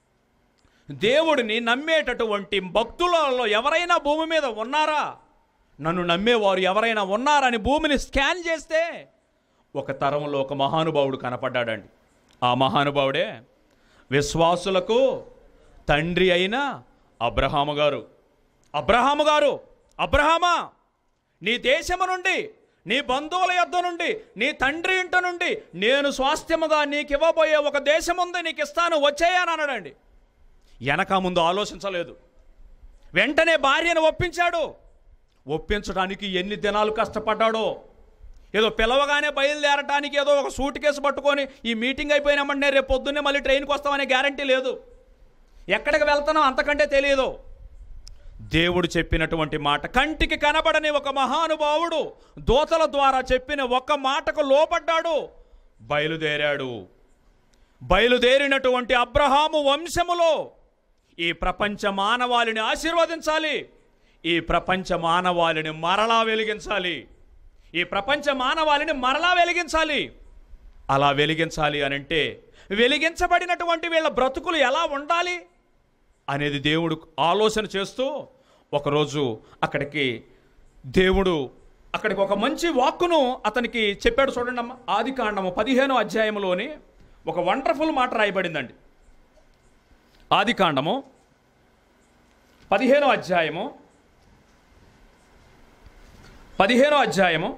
దేవుడిని నమ్మేటటువంటి భక్తులలో ఎవరైనా భూమి మీద ఉన్నారా నన్ను నమ్మేవారు ఎవరైనా ఉన్నారని భూమిని స్కాన్ చేస్తే ఒక తరంలో ఒక మహానుభావుడు కనపడ్డాడండి ఆ మహానుభావుడే విశ్వాసులకు తండ్రి అయిన అబ్రహాము గారు అబ్రహాము గారు అబ్రహామా నీ దేశము నుండి నీ బంధువుల యొద్ద నుండి నీ తండ్రి ఇంట నుండి నేను స్వాస్థ్యముగా నీకు ఇవ్వబోయే ఒక దేశం ఉంది నీకు ఇస్తాను వచ్చేయని అన్నాడండి వెనక ముందు ఆలోచించలేదు వెంటనే భార్యను ఒప్పించాడు ఒప్పించడానికి ఎన్ని దినాలు కష్టపడ్డాడో ఏదో పిలవగానే బయలుదేరటానికి ఏదో ఒక సూట్ కేసు పట్టుకొని ఈ మీటింగ్ అయిపోయినామంటే రేపు పొద్దున్నే మళ్ళీ ట్రైన్కి వస్తామనే గ్యారంటీ లేదు ఎక్కడికి వెళ్తానో అంతకంటే తెలియదు దేవుడు చెప్పినటువంటి మాట కంటికి కనబడని ఒక మహానుభావుడు దోతల ద్వారా చెప్పిన ఒక్క మాటకు లోపడ్డాడు బయలుదేరాడు బయలుదేరినటువంటి అబ్రహాము వంశములో ఈ ప్రపంచ మానవాళిని ఆశీర్వదించాలి ఈ ప్రపంచ మానవాళిని మరలా వెలిగించాలి ఈ ప్రపంచ మానవాళిని మరలా వెలిగించాలి అలా వెలిగించాలి అని అంటే వెలిగించబడినటువంటి వీళ్ళ బ్రతుకులు ఎలా ఉండాలి అనేది దేవుడు ఆలోచన చేస్తూ ఒకరోజు అక్కడికి దేవుడు అక్కడికి ఒక మంచి వాక్కును అతనికి చెప్పాడు చూడండి అమ్మ ఆది కాండము పదిహేను అధ్యాయంలోని ఒక వండర్ఫుల్ మాట రాయబడిందండి ఆది కాండము పదిహేనో అధ్యాయము పదిహేనో అధ్యాయము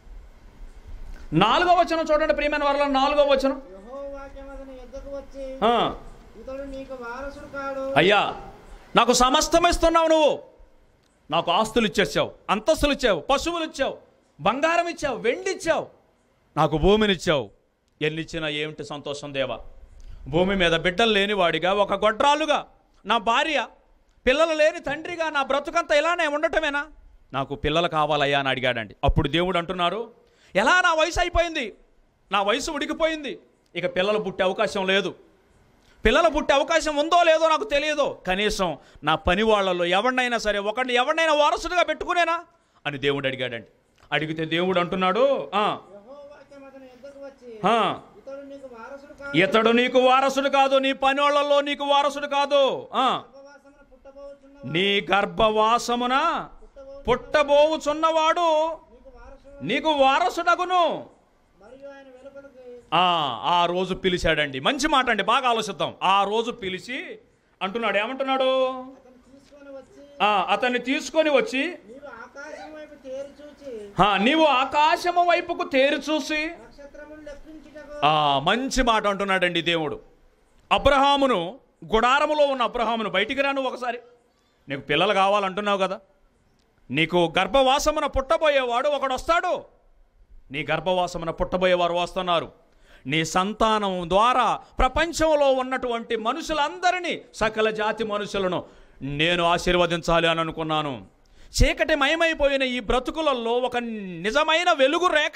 నాలుగో వచనం చూడండి ప్రియమైన వారిలో నాలుగో వచనం యెహోవా వాక్యం అతని యుద్ధకు వచ్చి ఆ, ఇతడు నీకు వారసుడు కాడు అయ్యా నాకు సమస్తం ఇస్తున్నావు నువ్వు నాకు ఆస్తులు ఇచ్చేసావు అంతస్తులు ఇచ్చావు పశువులు ఇచ్చావు బంగారం ఇచ్చావు వెండి ఇచ్చావు నాకు భూమిని ఇచ్చావు ఎన్ని ఇచ్చినా ఏమిటి సంతోషం దేవా భూమి మీద బిడ్డలు లేనివాడిగా ఒక గొడ్రాలుగా నా భార్య పిల్లలు లేని తండ్రిగా నా బ్రతుకంతా ఇలానే ఉండటమేనా నాకు పిల్లలు కావాలయ్యా అని అడిగాడండి అప్పుడు దేవుడు అంటున్నారు ఎలా నా వయసు అయిపోయింది నా వయసు ఉడికిపోయింది ఇక పిల్లలు పుట్టే అవకాశం లేదు పిల్లలు పుట్టే అవకాశం ఉందో లేదో నాకు తెలియదు కనీసం నా పని వాళ్ళలో ఎవరినైనా సరే ఒకరిని ఎవరినైనా వారసుడిగా పెట్టుకునేనా అని దేవుడు అడిగాడండి అడిగితే దేవుడు అంటున్నాడు "ఆ, యెహోవా వాక్యం అతని యుద్ధకు వచ్చి ఆ, ఇతడు నీకు వారసుడు కాడు ఇతడు నీకు వారసుడు కాదు నీ పని వాళ్ళలో నీకు వారసుడు కాదు ఆ, గర్భవాసమున పుట్టబోచున్న నీ గర్భవాసమున పుట్టబో పుట్టబోవుచున్నవాడు నీకు వారసుడు నీకు వారసుడగును మరియు ఆయన వెలుపలికి ఆ ఆ రోజు పిలిచాడండి మంచి మాట అండి బాగా ఆలోచిద్దాం ఆ రోజు పిలిచి అంటున్నాడు ఏమంటున్నాడు అతను తీసుకొని వచ్చి ఆ, అతన్ని తీసుకొని వచ్చి నీవు ఆకాశం వైపు తేరి చూచి ఆ, నీవు ఆకాశము వైపుకు తేరి చూసి నక్షత్రములు లెక్కించుటకు ఆ మంచి మాట అంటున్నాడండి దేవుడు అబ్రహామును గుడారములో ఉన్న అబ్రహామును బయటికి రాను ఒకసారి నీకు పిల్లలు కావాలంటున్నావు కదా నీకు గర్భవాసమున పుట్టబోయేవాడు ఒకడు వస్తాడు నీ గర్భవాసమున పుట్టబోయేవారు వస్తున్నారు నీ సంతానం ద్వారా ప్రపంచంలో ఉన్నటువంటి మనుషులందరినీ సకల జాతి మనుషులను నేను ఆశీర్వదించాలి అని అనుకున్నాను చీకటి మయమైపోయిన ఈ బ్రతుకులలో ఒక నిజమైన వెలుగు రేఖ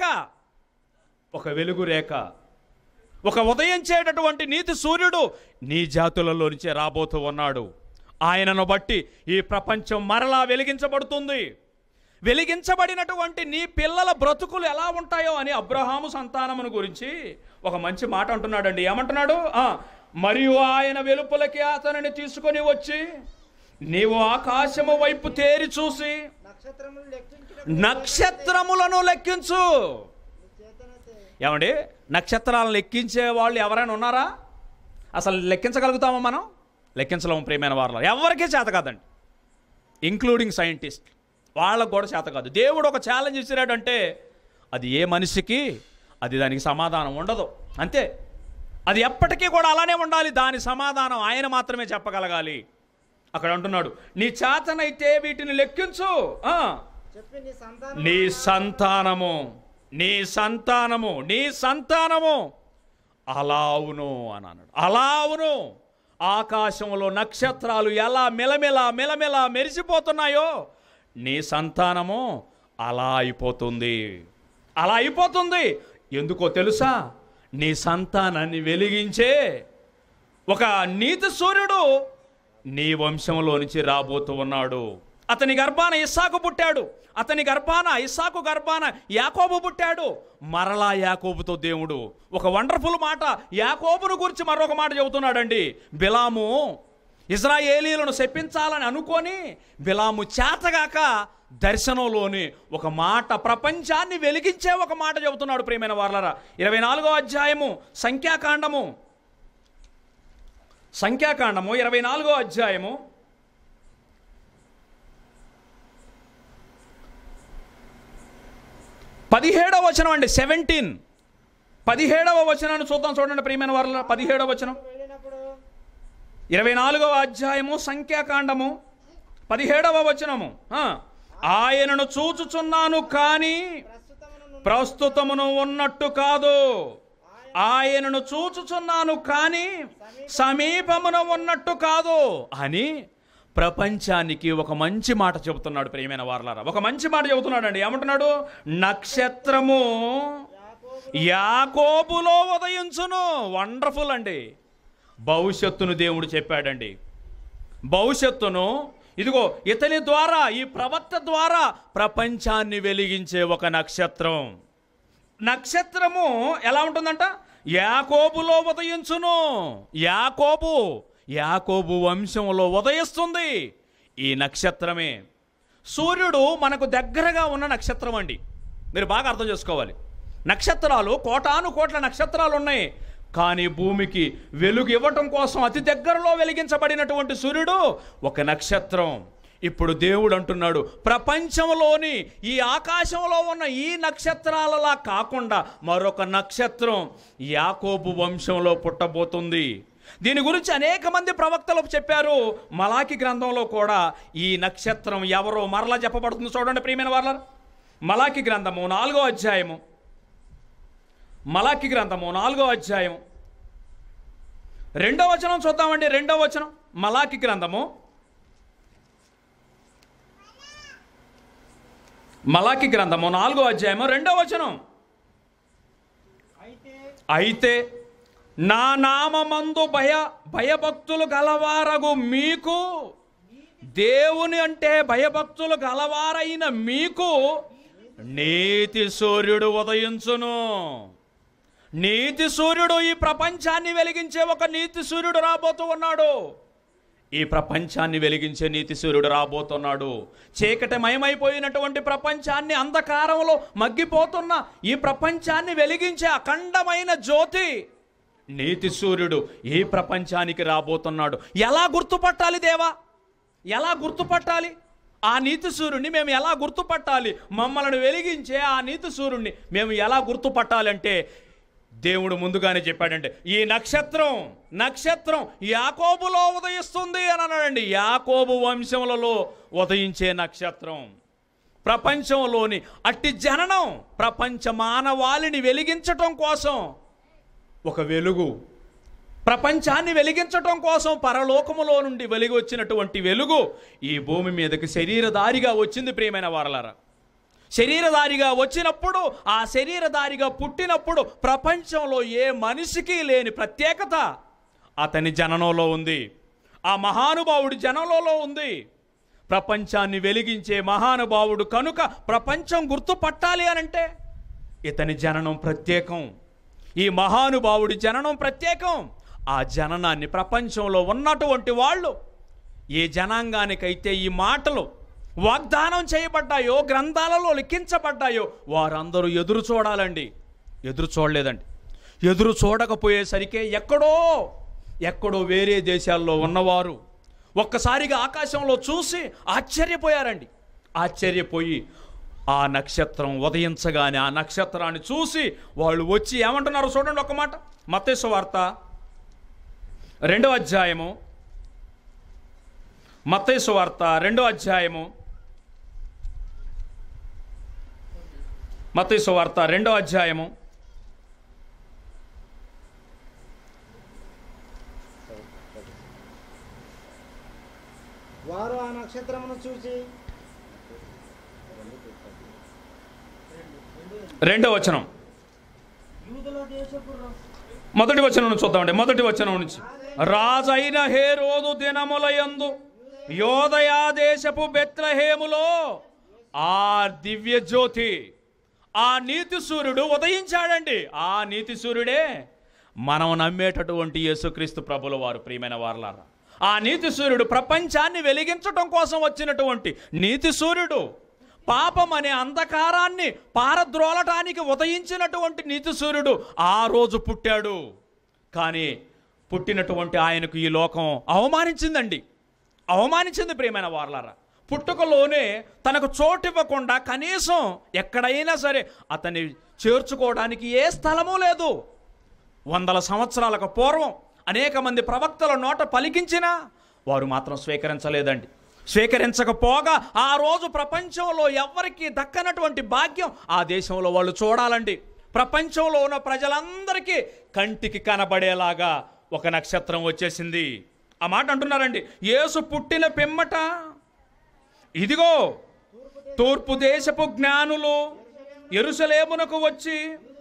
ఒక వెలుగు రేఖ ఒక ఉదయించేటటువంటి నీతి సూర్యుడు నీ జాతులలో నుంచే రాబోతూ ఉన్నాడు ఆయనను బట్టి ఈ ప్రపంచం మరలా వెలిగించబడుతుంది వెలిగించబడినటువంటి నీ పిల్లల బ్రతుకులు ఎలా ఉంటాయో అని అబ్రహాము సంతానమును గురించి ఒక మంచి మాట అంటున్నాడండి ఏమంటున్నాడు ఆ, మరియు ఆయన వెలుపలకి అతనిని తీసుకొని వచ్చి నీవు ఆకాశము వైపు తేరి చూసి నక్షత్రములు లెక్కించుటకు నక్షత్రములను లెక్కించు నీ చేతనైతే ఏమండి నక్షత్రాలను లెక్కించే వాళ్ళు ఎవరైనా ఉన్నారా అసలు లెక్కించగలుగుతామా మనం లెక్కించలేము ప్రియమైన వారిలో ఎవరికీ చేత కాదండి ఇంక్లూడింగ్ సైంటిస్ట్ వాళ్ళకు కూడా చేత కాదు దేవుడు ఒక ఛాలెంజ్ ఇచ్చినాడంటే అది ఏ మనిషికి అది దానికి సమాధానం ఉండదు అంతే అది ఎప్పటికీ కూడా అలానే ఉండాలి దాని సమాధానం ఆయన మాత్రమే చెప్పగలగాలి అక్కడ అంటున్నాడు నీ చేతనైతే వీటిని లెక్కించు ఆ. చెప్పి నీ సంతానం నీ సంతానము నీ సంతానము నీ సంతానము అలా అవును అని అన్నాడు అలా అవును ఆకాశంలో నక్షత్రాలు ఎలా మెలమెల మెలమెల మెరిసిపోతున్నాయో నీ సంతానము అలా అయిపోతుంది అలా అయిపోతుంది ఎందుకో తెలుసా నీ సంతానాన్ని వెలిగించే ఒక నీతి సూర్యుడు నీ వంశంలో నుంచి రాబోతూ ఉన్నాడు అతని గర్భాన ఇస్సాకు పుట్టాడు అతని గర్భాన ఇస్సాకు గర్భాన యాకోబు పుట్టాడు మరలా యాకోబుతో దేవుడు ఒక వండర్ఫుల్ మాట యాకోబును గురించి మరొక మాట చెబుతున్నాడండి బిలాము ఇజ్రాయేలీలను శపించాలని అనుకొని బిలాము చేతగాక దర్శనంలోని ఒక మాట ప్రపంచాన్ని వెలిగించే ఒక మాట చెబుతున్నాడు ప్రియమైన వార్లరా ఇరవై నాలుగో అధ్యాయము సంఖ్యాకాండము సంఖ్యాకాండము ఇరవై నాలుగో అధ్యాయము పదిహేడవ వచనం అండి సెవెంటీన్ పదిహేడవ వచనాన్ని చూద్దాం చూడండి ప్రియమైన వారిలో పదిహేడవ వచనం వెళ్ళినప్పుడు ఇరవై నాలుగవ అధ్యాయము సంఖ్యాకాండము పదిహేడవ వచనము ఆ, ఆయనను చూచుచున్నాను కానీ ప్రస్తుతమును ప్రస్తుతమును ఉన్నట్టు కాదు ఆయనను చూచుచున్నాను కానీ సమీపమున ఉన్నట్టు కాదు అని ప్రపంచానికి ఒక మంచి మాట చెబుతున్నాడు ప్రియమైన వారలారా ఒక మంచి మాట చెబుతున్నాడు అండి ఏమంటున్నాడు నక్షత్రము యాకోబులో ఉదయించును వండర్ఫుల్ అండి భవిష్యత్తును దేవుడు చెప్పాడండి భవిష్యత్తును ఇదిగో ఇతని ద్వారా ఈ ప్రవక్త ద్వారా ప్రపంచాన్ని వెలిగించే ఒక నక్షత్రం నక్షత్రము ఎలా ఉంటుందంట యాకోబులో ఉదయించును యాకోబు యాకోబు వంశంలో ఉదయిస్తుంది ఈ నక్షత్రమే సూర్యుడు మనకు దగ్గరగా ఉన్న నక్షత్రం అండి మీరు బాగా అర్థం చేసుకోవాలి నక్షత్రాలు కోటాను కోట్ల నక్షత్రాలు ఉన్నాయి కానీ భూమికి వెలుగు ఇవ్వటం కోసం అతి దగ్గరలో వెలిగించబడినటువంటి సూర్యుడు ఒక నక్షత్రం ఇప్పుడు దేవుడు అంటున్నాడు ప్రపంచంలోని ఈ ఆకాశంలో ఉన్న ఈ నక్షత్రాలలా కాకుండా మరొక నక్షత్రం యాకోబు వంశంలో పుట్టబోతుంది దీని గురించి అనేక మంది ప్రవక్తలు చెప్పారు మలాకి గ్రంథంలో కూడా ఈ నక్షత్రం ఎవరో మరలా చెప్పబడుతుంది చూడండి ప్రియమైన వాళ్ళ మలాకి గ్రంథము నాలుగో అధ్యాయము మలాకి గ్రంథము నాలుగో అధ్యాయం రెండో వచనం చూద్దామండి రెండో వచనం మలాకి గ్రంథము మలాకి గ్రంథము నాలుగో అధ్యాయము రెండో వచనం అయితే అయితే నా నామమందు భయ భయభక్తులు గలవారగు మీకు దేవుని అంటే భయభక్తులు గలవారైన మీకు నీతి సూర్యుడు ఉదయించును నీతి సూర్యుడు ఈ ప్రపంచాన్ని వెలిగించే ఒక నీతి సూర్యుడు రాబోతూ ఉన్నాడు ఈ ప్రపంచాన్ని వెలిగించే నీతి సూర్యుడు రాబోతున్నాడు చీకటిమయమైపోయినటువంటి ప్రపంచాన్ని అంధకారంలో మగ్గిపోతున్న ఈ ప్రపంచాన్ని వెలిగించే అఖండమైన జ్యోతి నీతి సూర్యుడు ఈ ప్రపంచానికి రాబోతున్నాడు ఎలా గుర్తుపట్టాలి దేవా ఎలా గుర్తుపట్టాలి ఆ నీతి సూర్యుడిని మేము ఎలా గుర్తుపట్టాలి మమ్మల్ని వెలిగించే ఆ నీతి సూర్యుడిని మేము ఎలా గుర్తుపట్టాలంటే దేవుడు ముందుగానే చెప్పాడంటే ఈ నక్షత్రం నక్షత్రం యాకోబులో ఉదయిస్తుంది అని అన్నాడండి యాకోబు వంశములలో ఉదయించే నక్షత్రం ప్రపంచంలోని అట్టి జననం ప్రపంచ మానవాళిని వెలిగించటం కోసం ఒక వెలుగు ప్రపంచాన్ని వెలిగించటం కోసం పరలోకములో నుండి వెలిగి వచ్చినటువంటి వెలుగు ఈ భూమి మీదకి శరీరధారిగా వచ్చింది ప్రియమైన వారలారా శరీరధారిగా వచ్చినప్పుడు ఆ శరీరధారిగా పుట్టినప్పుడు ప్రపంచంలో ఏ మనిషికి లేని ప్రత్యేకత అతని జననంలో ఉంది ఆ మహానుభావుడి జనంలో ఉంది ప్రపంచాన్ని వెలిగించే మహానుభావుడు కనుక ప్రపంచం గుర్తుపట్టాలి అనంటే ఇతని జననం ప్రత్యేకం ఈ మహానుభావుడి జననం ప్రత్యేకం ఆ జననాన్ని ప్రపంచంలో ఉన్నటువంటి వాళ్ళు ఏ జనాంగానికైతే ఈ మాటలు వాగ్దానం చేయబడ్డాయో గ్రంథాలలో లిఖించబడ్డాయో వారందరూ ఎదురు చూడాలండి ఎదురు చూడలేదండి ఎదురు చూడకపోయేసరికే ఎక్కడో ఎక్కడో వేరే దేశాల్లో ఉన్నవారు ఒక్కసారిగా ఆకాశంలో చూసి ఆశ్చర్యపోయారండి ఆశ్చర్యపోయి ఆ నక్షత్రం ఉదయించగానే ఆ నక్షత్రాన్ని చూసి వాళ్ళు వచ్చి ఏమంటున్నారు చూడండి ఒక మాట మత్తేసు వార్త రెండో అధ్యాయము మత్తేసు వార్త రెండో అధ్యాయము మత్తేసు వార్త రెండో అధ్యాయము వారు ఆ నక్షత్రమును చూసి రెండో వచనం యూదుల దేశపు ర- మొదటి వచనం నుంచి చూద్దామండి మొదటి వచనం నుంచి రాజైన హే రోజు దినములయందు యోదయా దేశపు బెత్లహేములో ఆ దివ్య జ్యోతి ఆ నీతి సూర్యుడు ఉదయించాడండి ఆ నీతి సూర్యుడే మనం నమ్మేటటువంటి యేసుక్రీస్తు ప్రభుల వారు ప్రియమైన వారలారా ఆ నీతి సూర్యుడు ప్రపంచాన్ని వెలిగించటం కోసం వచ్చినటువంటి నీతి సూర్యుడు పాపం అనే అంధకారాన్ని పారద్రోలటానికి ఉదయించినటువంటి నీతి సూర్యుడు ఆ రోజు పుట్టాడు కానీ పుట్టినటువంటి ఆయనకు ఈ లోకం అవమానించిందండి అవమానించింది ప్రియమైన వారలారా పుట్టుకలోనే తనకు చోటు ఇవ్వకుండా కనీసం ఎక్కడైనా సరే అతన్ని చేర్చుకోవడానికి ఏ స్థలమూ లేదు వందల సంవత్సరాలకు పూర్వం అనేక మంది ప్రవక్తల నోట పలికించినా వారు మాత్రం స్వీకరించలేదండి స్వీకరించకపోగా ఆ రోజు ప్రపంచంలో ఎవ్వరికీ దక్కనటువంటి భాగ్యం ఆ దేశంలో వాళ్ళు చూడాలండి ప్రపంచంలో ఉన్న ప్రజలందరికీ కంటికి కనబడేలాగా ఒక నక్షత్రం వచ్చేసింది ఆ మాట అంటున్నారండి యేసు పుట్టిన పిమ్మట ఇదిగో తూర్పు దేశపు జ్ఞానులు ఎరుసలేమునకు వచ్చి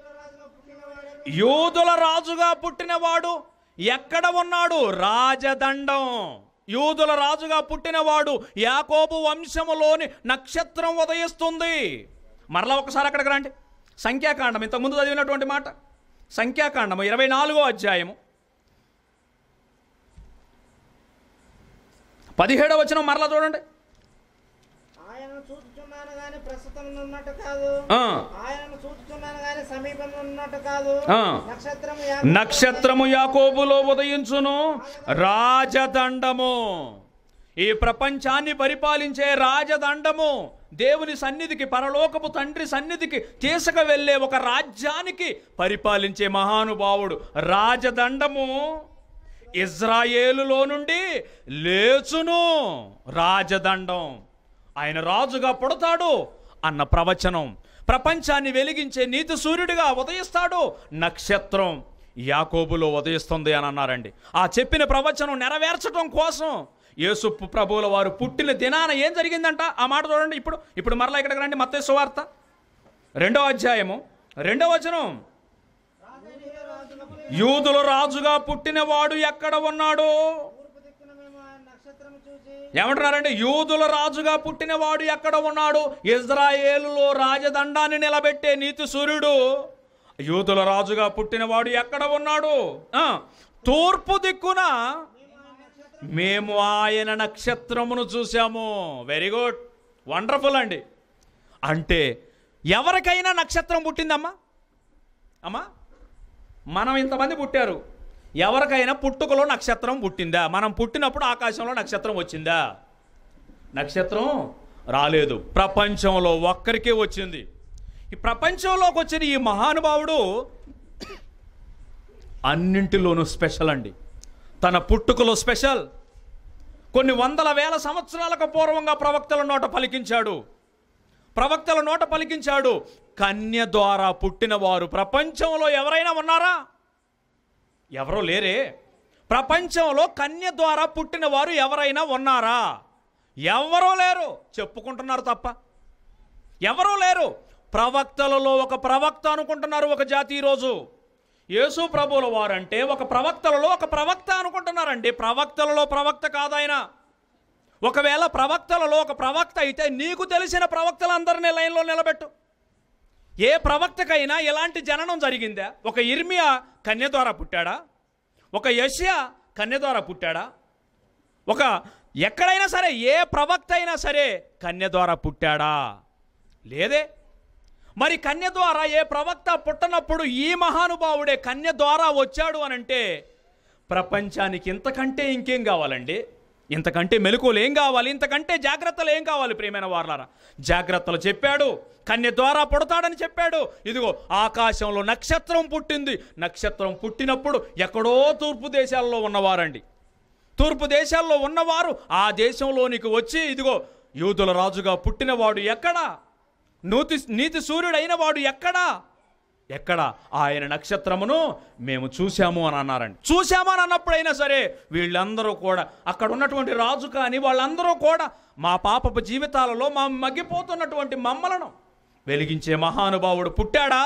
యూదుల రాజుగా పుట్టినవాడు ఎక్కడ ఉన్నాడు రాజదండం యూదుల రాజుగా పుట్టినవాడు యాకోబు వంశములోని నక్షత్రం ఉదయిస్తుంది మరలా ఒకసారి అక్కడికి రండి సంఖ్యాకాండం ఇంతకుముందు చదివినటువంటి మాట సంఖ్యాకాండము ఇరవై నాలుగో అధ్యాయము పదిహేడవ వచనం మరలా చూడండి ఆయనను చూచుచున్నాను గాని ప్రస్తుతం ఉన్నట్టు కాదు ఆ, ఆయనను చూచుచున్నాను గాని సమీపంలో ఉన్నట్టు కాదు ఆ. నక్షత్రం నక్షత్రము యాకోబులో ఉదయించును రాజదండము ఈ ప్రపంచాన్ని పరిపాలించే రాజదండము దేవుని సన్నిధికి పరలోకపు తండ్రి సన్నిధికి తీసుక వెళ్ళే ఒక రాజ్యానికి పరిపాలించే మహానుభావుడు రాజదండము ఇజ్రాయేలులో నుండి లేచును రాజదండం ఆయన రాజుగా పుడతాడు అన్న ప్రవచనం ప్రపంచాన్ని వెలిగించే నీతి సూర్యుడిగా ఉదయిస్తాడు నక్షత్రం యాకోబులో ఉదయిస్తుంది అని అన్నారండి ఆ చెప్పిన ప్రవచనం నెరవేర్చడం కోసం యేసు ప్రభువుల వారు పుట్టిన దినాన ఏం జరిగిందంట ఆ మాట చూడండి ఇప్పుడు ఇప్పుడు మరలా ఇక్కడికి రండి మత్తయి సువార్త రెండో అధ్యాయము రెండో వచనం యూదుల రాజుగా పుట్టినవాడు ఎక్కడ ఉన్నాడు తూర్పు దిక్కున మేము ఆయన నక్షత్రం చూసి ఏమంటున్నారంటే యూదుల రాజుగా పుట్టినవాడు ఎక్కడ ఉన్నాడు ఇజ్రాయేలులో రాజదండాన్ని నిలబెట్టే నీతి సూర్యుడు యూదుల రాజుగా పుట్టినవాడు ఎక్కడ ఉన్నాడు ఆ, తూర్పు దిక్కున మేము ఆయన నక్షత్రమును చూసాము వెరీ గుడ్ వండర్ఫుల్ అండి అంటే ఎవరికైనా నక్షత్రం పుట్టిందమ్మా అమ్మా మనం ఇంతమంది పుట్టారు ఎవరికైనా పుట్టుకలో నక్షత్రం పుట్టిందా మనం పుట్టినప్పుడు ఆకాశంలో నక్షత్రం వచ్చిందా నక్షత్రం రాలేదు ప్రపంచంలో ఒక్కరికే వచ్చింది ఈ ప్రపంచంలోకి వచ్చిన ఈ మహానుభావుడు అన్నింటిలోనూ స్పెషల్ అండి తన పుట్టుకలో స్పెషల్ కొన్ని వందల వేల సంవత్సరాలకు పూర్వంగా ప్రవక్తల నోట పలికించాడు ప్రవక్తల నోట పలికించాడు కన్య ద్వారా పుట్టినవారు ప్రపంచంలో ఎవరైనా ఉన్నారా ఎవరో లేరే ప్రపంచంలో కన్య ద్వారా పుట్టినవారు ఎవరైనా ఉన్నారా ఎవరో లేరు చెప్పుకుంటున్నారు తప్ప ఎవరూ లేరు ప్రవక్తలలో ఒక ప్రవక్త అనుకుంటున్నారు ఒక జాతి ఈరోజు యేసు ప్రభువుల వారంటే ఒక ప్రవక్తలలో ఒక ప్రవక్త అనుకుంటున్నారండి ప్రవక్తలలో ప్రవక్త కాదాయన ఒకవేళ ప్రవక్తలలో ఒక ప్రవక్త అయితే నీకు తెలిసిన ప్రవక్తలందరినీ లైన్లో నిలబెట్టు ఏ ప్రవక్తకైనా ఎలాంటి జననం జరిగిందా ఒక ఇర్మియా కన్య ద్వారా పుట్టాడా ఒక యష్యా కన్య ద్వారా పుట్టాడా ఒక ఎక్కడైనా సరే ఏ ప్రవక్త అయినా సరే కన్య ద్వారా పుట్టాడా లేదే మరి కన్య ద్వారా ఏ ప్రవక్త పుట్టనప్పుడు ఈ మహానుభావుడే కన్య ద్వారా వచ్చాడు అని అంటే ప్రపంచానికి ఇంతకంటే ఇంకేం కావాలండి ఇంతకంటే మెలకువలు ఏం కావాలి ఇంతకంటే జాగ్రత్తలు ఏం కావాలి ప్రియమైన వార్లారా జాగ్రత్తలు చెప్పాడు కన్య ద్వారా పుడతాడని చెప్పాడు ఇదిగో ఆకాశంలో నక్షత్రం పుట్టింది నక్షత్రం పుట్టినప్పుడు ఎక్కడో తూర్పు దేశాల్లో ఉన్నవారండి తూర్పు దేశాల్లో ఉన్నవారు ఆ దేశంలోనికి వచ్చి ఇదిగో యూదుల రాజుగా పుట్టినవాడు ఎక్కడా నూతి నీతి సూర్యుడైన వాడు ఎక్కడా ఎక్కడ ఆయన నక్షత్రమును మేము చూశాము అని అన్నారండి చూశాము అని అన్నప్పుడైనా సరే వీళ్ళందరూ కూడా అక్కడ ఉన్నటువంటి రాజు కానీ వాళ్ళందరూ కూడా మా పాపపు జీవితాలలో మా మగ్గిపోతున్నటువంటి మమ్మలను వెలిగించే మహానుభావుడు పుట్టాడా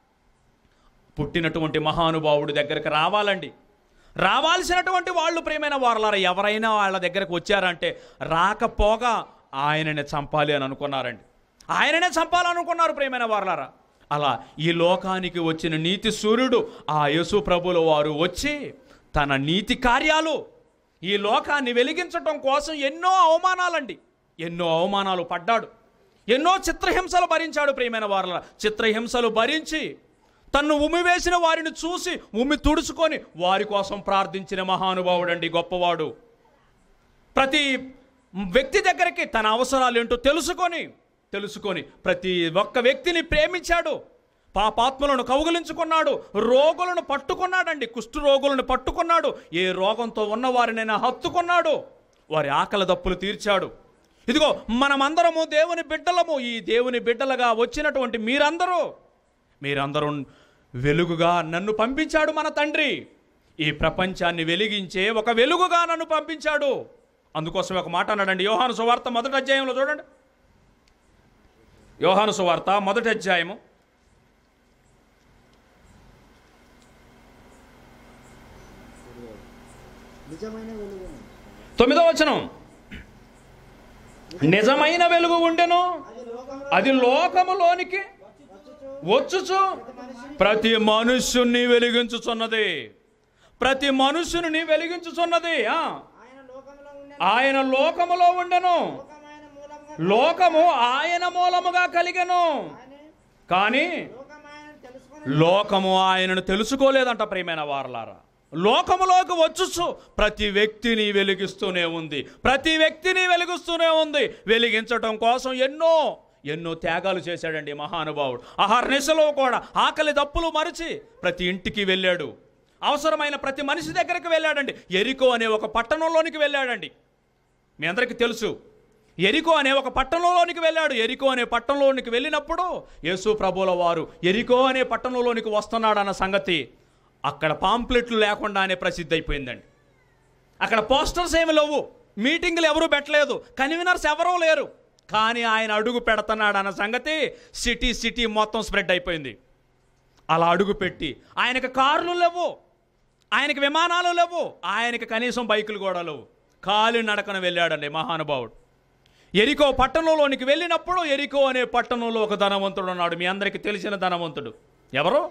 పుట్టినటువంటి మహానుభావుడి దగ్గరికి రావాలండి రావాల్సినటువంటి వాళ్ళు ప్రేమైన వారలారా ఎవరైనా వాళ్ళ దగ్గరకు వచ్చారంటే రాకపోగా ఆయననే చంపాలి అని అనుకున్నారండి ఆయననే చంపాలనుకున్నారు ప్రేమైన వారలారా అలా ఈ లోకానికి వచ్చిన నీతి సూర్యుడు ఆ యేసు ప్రభుల వారు వచ్చి తన నీతి కార్యాలు ఈ లోకాన్ని వెలిగించటం కోసం ఎన్నో అవమానాలండి ఎన్నో అవమానాలు పడ్డాడు ఎన్నో చిత్రహింసలు భరించాడు ప్రియమైన వారల చిత్రహింసలు భరించి తన్ను ఉమ్మివేసిన వారిని చూసి ఉమ్మి తుడుచుకొని వారి కోసం ప్రార్థించిన మహానుభావుడండి గొప్పవాడు ప్రతి వ్యక్తి దగ్గరికి తన అవసరాలు ఏంటో తెలుసుకొని తెలుసుకొని ప్రతి ఒక్క వ్యక్తిని ప్రేమించాడు పాపాత్మలను కౌగిలించుకున్నాడు రోగులను పట్టుకున్నాడండి కుష్టు రోగులను పట్టుకున్నాడు ఏ రోగంతో ఉన్నవారినైనా హత్తుకున్నాడు వారి ఆకలి దప్పులు తీర్చాడు ఇదిగో మనమందరము దేవుని బిడ్డలము ఈ దేవుని బిడ్డలుగా వచ్చినటువంటి మీరందరూ మీరందరూ వెలుగుగా నన్ను పంపించాడు మన తండ్రి ఈ ప్రపంచాన్ని వెలిగించే ఒక వెలుగుగా నన్ను పంపించాడు అందుకోసం ఒక మాట అన్నాడండి యోహాను సువార్త మొదటి అధ్యాయంలో చూడండి యోహాను సువార్త మొదటి అధ్యాయము నిజమైన వెలుగు తొమ్మిదో వచనం నిజమైన వెలుగు ఉండెను అది లోకంలో అది లోకములోనికి వచ్చుచు వచ్చుచు మనిషిని ప్రతి మనుష్యుణ్ణి వెలిగించుచున్నది ప్రతి మనుష్యుని వెలిగించుచున్నది ఆ. ఆయన లోకంలో ఉండే ఆయన లోకములో ఉండెను లోకమైన మూలంగా లోకము ఆయన మూలముగా కలిగెను ఆయన కానీ లోకమాయన తెలుసుకొని లోకము ఆయనను తెలుసుకోలేదంట ప్రియమైన వారలారా లోకములోకి వచ్చుచు ప్రతి వ్యక్తిని వెలిగిస్తూనే ఉంది ప్రతి వ్యక్తిని వెలిగిస్తూనే ఉంది వెలిగించటం కోసం ఎన్నో ఎన్నో త్యాగాలు చేశాడండి మహానుభావుడు అహర్నిశలో కూడా ఆకలి దప్పులు మరిచి ప్రతి ఇంటికి వెళ్ళాడు అవసరమైన ప్రతి మనిషి దగ్గరికి వెళ్ళాడండి ఎరికో అనే ఒక పట్టణంలోనికి వెళ్ళాడండి మీ అందరికీ తెలుసు ఎరికో అనే ఒక పట్టణంలోనికి వెళ్ళాడు ఎరికో అనే పట్టణంలోనికి వెళ్ళినప్పుడు యేసు ప్రభుల వారు ఎరికో అనే పట్టణంలోనికి వస్తున్నాడన్న సంగతి అక్కడ పాంప్లెట్లు లేకుండానే ప్రసిద్ధి అయిపోయిందండి అక్కడ పోస్టర్స్ ఏమి లేవు మీటింగులు ఎవరూ పెట్టలేదు కన్వీనర్స్ ఎవరూ లేరు కానీ ఆయన అడుగు పెడుతున్నాడు అన్న సంగతి సిటీ సిటీ మొత్తం స్ప్రెడ్ అయిపోయింది అలా అడుగు పెట్టి ఆయనకు కార్లు లేవు ఆయనకి విమానాలు లేవు ఆయనకి కనీసం బైకులు కూడా లేవు కాలి నడకన వెళ్ళాడండి మహానుభావుడు ఎరికో పట్టణంలోనికి వెళ్ళినప్పుడు ఎరికో అనే పట్టణంలో ఒక ధనవంతుడు ఉన్నాడు మీ అందరికీ తెలిసిన ధనవంతుడు ఎవరు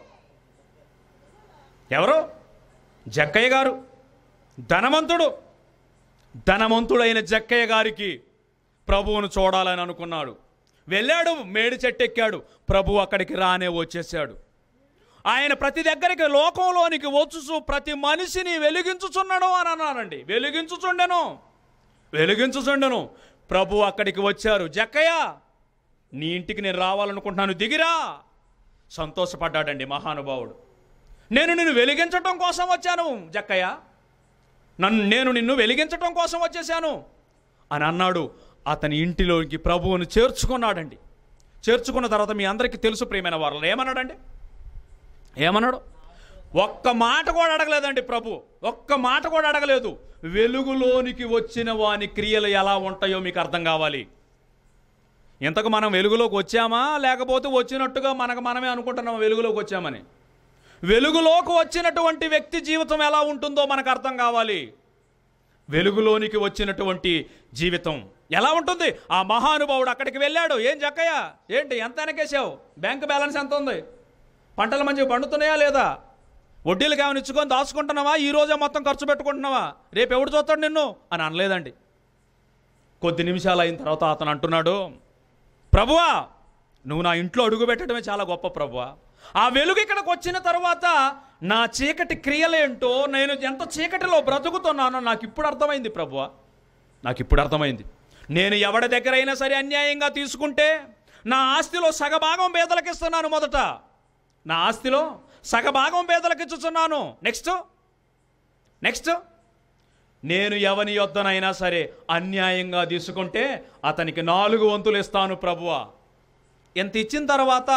ఎవరు జక్కయ్య గారు ధనవంతుడు ధనవంతుడైన జక్కయ్య గారికి ప్రభువును చూడాలని అనుకున్నాడు వెళ్ళాడు మేడి చెట్టు ఎక్కాడు ప్రభు అక్కడికి రానే వచ్చేసాడు ఆయన ప్రతి దగ్గరికి లోకంలోనికి వచ్చుచు ప్రతి మనిషిని వెలిగించుచున్నాడు అని అన్నారండి వెలిగించుచుండెను వెలిగించుచుండెను ప్రభు అక్కడికి వచ్చారు జక్కయ్య నీ ఇంటికి నేను రావాలనుకుంటున్నాను దిగిరా సంతోషపడ్డాడండి మహానుభావుడు నేను నిన్ను వెలిగించటం కోసం వచ్చాను జక్కయ్య నన్ను నేను నిన్ను వెలిగించటం కోసం వచ్చేసాను అని అన్నాడు అతని ఇంటిలోకి ప్రభువును చేర్చుకున్నాడండి చేర్చుకున్న తర్వాత మీ అందరికీ తెలుసు ప్రియమైన వారు ఏమన్నాడండి ఏమన్నాడు ఒక్క మాట కూడా అడగలేదండి ప్రభు ఒక్క మాట కూడా అడగలేదు వెలుగులోనికి వచ్చిన వాని క్రియలు ఎలా ఉంటాయో మీకు అర్థం కావాలి ఇంతకు మనం వెలుగులోకి వచ్చామా లేకపోతే వచ్చినట్టుగా మనకు మనమే అనుకుంటున్నామా వెలుగులోకి వచ్చామని వెలుగులోకి వచ్చినటువంటి వ్యక్తి జీవితం ఎలా ఉంటుందో మనకు అర్థం కావాలి వెలుగులోనికి వచ్చినటువంటి జీవితం ఎలా ఉంటుంది ఆ మహానుభావుడు అక్కడికి వెళ్ళాడు ఏం జక్కయ్య ఏంటి ఎంత వెనకేసావు బ్యాంక్ బ్యాలెన్స్ ఎంత ఉంది పంటలు మంచిగా పండుతున్నాయా లేదా వడ్డీలకు ఏమైనా ఇచ్చుకొని దాచుకుంటున్నావా ఈ రోజే మొత్తం ఖర్చు పెట్టుకుంటున్నావా రేపు ఎవడు చూస్తాడు నిన్ను అని అనలేదండి కొద్ది నిమిషాలు అయిన తర్వాత అతను అంటున్నాడు ప్రభువా నువ్వు నా ఇంట్లో అడుగు పెట్టడమే చాలా గొప్ప ప్రభువా ఆ వెలుగు ఇక్కడికి వచ్చిన తర్వాత నా చీకటి క్రియలేంటో నేను ఎంత చీకటిలో బ్రతుకుతున్నానో నాకు ఇప్పుడు అర్థమైంది ప్రభువా నాకు ఇప్పుడు అర్థమైంది నేను ఎవడి దగ్గరైనా సరే అన్యాయంగా తీసుకుంటే నా ఆస్తిలో సగభాగం పేదలకు ఇస్తున్నాను మొదట నా ఆస్తిలో సగభాగం పేదలకు ఇచ్చుచున్నాను నెక్స్ట్ నెక్స్ట్ నేను ఎవని యొద్దనైనా సరే అన్యాయంగా తీసుకుంటే అతనికి నాలుగు వంతులు ఇస్తాను ప్రభువా ఎంత ఇచ్చిన తర్వాత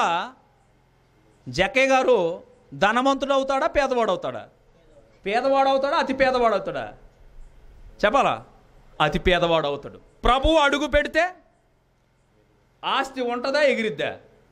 జకే గారు ధనవంతుడు అవుతాడా పేదవాడు అవుతాడా పేదవాడు అవుతాడా అతి పేదవాడు అవుతాడా చెప్పాలా అతి పేదవాడు అవుతాడు ప్రభువు అడుగు పెడితే ఆస్తి ఉంటుందా ఎగిరిద్దా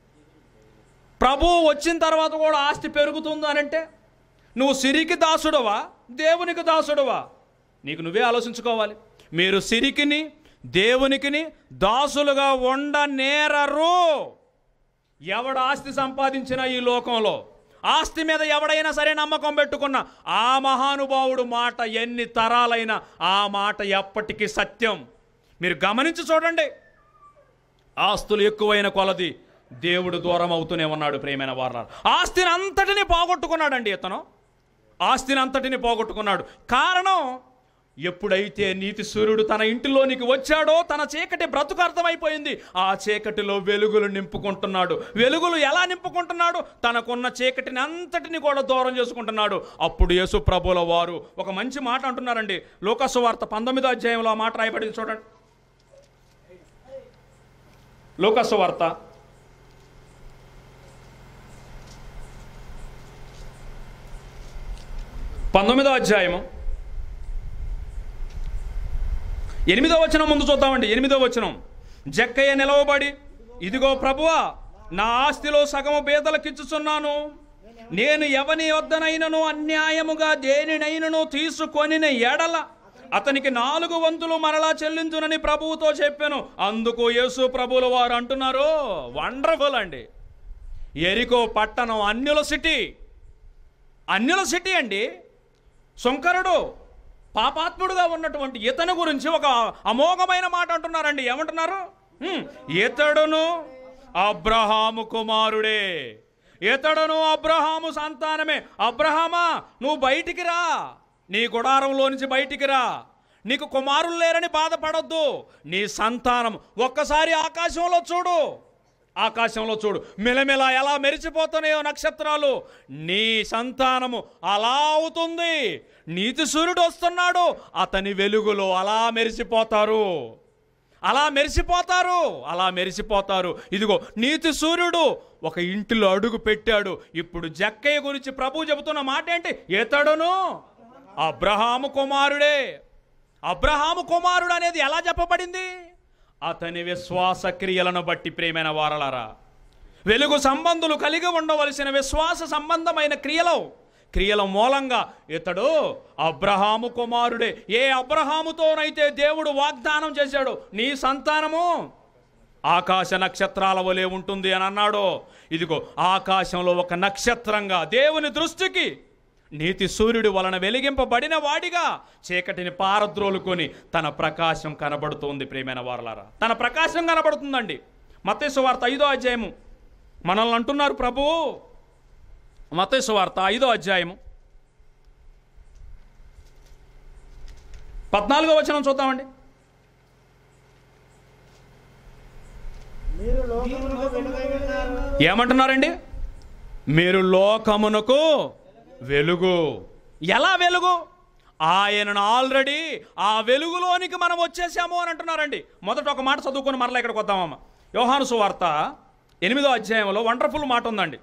ప్రభువు వచ్చిన తర్వాత కూడా ఆస్తి పెరుగుతుంది అని అంటే నువ్వు సిరికి దాసుడవా దేవునికి దాసుడవా నీకు నువ్వే ఆలోచించుకోవాలి మీరు సిరికిని దేవునికిని దాసులుగా ఉండనేరరు ఎవడు ఆస్తి సంపాదించినా ఈ లోకంలో ఆస్తి మీద ఎవడైనా సరే నమ్మకం పెట్టుకున్న ఆ మహానుభావుడు మాట ఎన్ని తరాలైనా ఆ మాట ఎప్పటికీ సత్యం మీరు గమనించి చూడండి ఆస్తులు ఎక్కువైన కొలది దేవుడు దూరం అవుతూనే ఉన్నాడు ప్రేమైన వారు ఆస్తిని అంతటిని పోగొట్టుకున్నాడండి ఇతను ఆస్తిని అంతటిని పోగొట్టుకున్నాడు కారణం ఎప్పుడైతే నీతి సూర్యుడు తన ఇంటిలోనికి వచ్చాడో తన చీకటి బ్రతుకు అర్థమైపోయింది ఆ చీకటిలో వెలుగులు నింపుకుంటున్నాడు వెలుగులు ఎలా నింపుకుంటున్నాడు తనకున్న చీకటిని అంతటిని కూడా దూరం చేసుకుంటున్నాడు అప్పుడు యేసు ప్రభుల వారు ఒక మంచి మాట అంటున్నారండి లోకసు వార్త పంతొమ్మిదో అధ్యాయంలో ఆ మాట రాయబడింది చూడండి లోకసు వార్త పంతొమ్మిదో అధ్యాయము ఎనిమిదో వచనం ముందు చూద్దామండి ఎనిమిదో వచనం జక్కయ్య నిలవబడి ఇదిగో ప్రభువా నా ఆస్తిలో సగము బేదలకిచ్చుచున్నాను నేను ఎవని వద్దనైనను అన్యాయముగా దేనినైనను తీసుకొనిన ఎడల అతనికి నాలుగు వంతులు మరలా చెల్లించునని ప్రభువుతో చెప్పాను అందుకు యేసు ప్రభువుల వారు అంటున్నారు వండర్ఫుల్ అండి ఎరికో పట్టణం అన్యుల సిటీ అన్యుల సిటీ అండి శంకరుడు పాపాత్ముడుగా ఉన్నటువంటి ఇతను గురించి ఒక అమోఘమైన మాట అంటున్నారండి ఏమంటున్నారు హ్మ్, ఇతడును అబ్రహాము కుమారుడే ఇతడును అబ్రహాము సంతానమే అబ్రహామా నువ్వు బయటికి రా నీ గుడారంలో నుంచి బయటికి రా నీకు కుమారులు లేరని బాధపడొద్దు నీ సంతానం ఒక్కసారి ఆకాశంలో చూడు ఆకాశంలో చూడు మిలమిల ఎలా మెరిచిపోతున్నాయో నక్షత్రాలు నీ సంతానము అలా అవుతుంది నీతి సూర్యుడు వస్తున్నాడు అతని వెలుగులో అలా మెరిసిపోతారు అలా మెరిసిపోతారు అలా మెరిసిపోతారు ఇదిగో నీతి సూర్యుడు ఒక ఇంటిలో అడుగు పెట్టాడు ఇప్పుడు జక్కయ్య గురించి ప్రభు చెబుతున్న మాట ఏంటి ఇతడును అబ్రహాము కుమారుడే అబ్రహాము కుమారుడు అనేది ఎలా చెప్పబడింది అతని విశ్వాస క్రియలను బట్టి ప్రేమైన వారలారా వెలుగు సంబంధులు కలిగి ఉండవలసిన విశ్వాస సంబంధమైన క్రియలు క్రియల మూలంగా ఇతడు అబ్రహాము కుమారుడే ఏ అబ్రహాముతోనైతే దేవుడు వాగ్దానం చేశాడు నీ సంతానము ఆకాశ నక్షత్రాల వలె ఉంటుంది అని అన్నాడు ఇదిగో ఆకాశంలో ఒక నక్షత్రంగా దేవుని దృష్టికి నీతి సూర్యుడి వలన వెలిగింపబడిన వాడిగా చీకటిని పారద్రోలుకొని తన ప్రకాశం కనబడుతుంది ప్రియమైన వారలారా తన ప్రకాశం కనబడుతుందండి మత్తేసు వార్త ఐదో అధ్యాయము మనల్ని అంటున్నారు ప్రభు మత్తేసు వార్త ఐదో అధ్యాయము పద్నాలుగో వచనం చూద్దామండి మీరు లోకమునకు వెలుగై ఉన్నారు ఏమంటున్నారండి మీరు లోకమునకు వెలుగు ఎలా వెలుగు ఆయనను ఆల్రెడీ ఆ వెలుగులోనికి మనం వచ్చేసాము అని అంటున్నారండి మొదట ఒక మాట చదువుకొని మరలా ఇక్కడికి వద్దామమ్మ యోహాను సువార్త ఎనిమిదో అధ్యాయంలో వండర్ఫుల్ మాట ఉందండి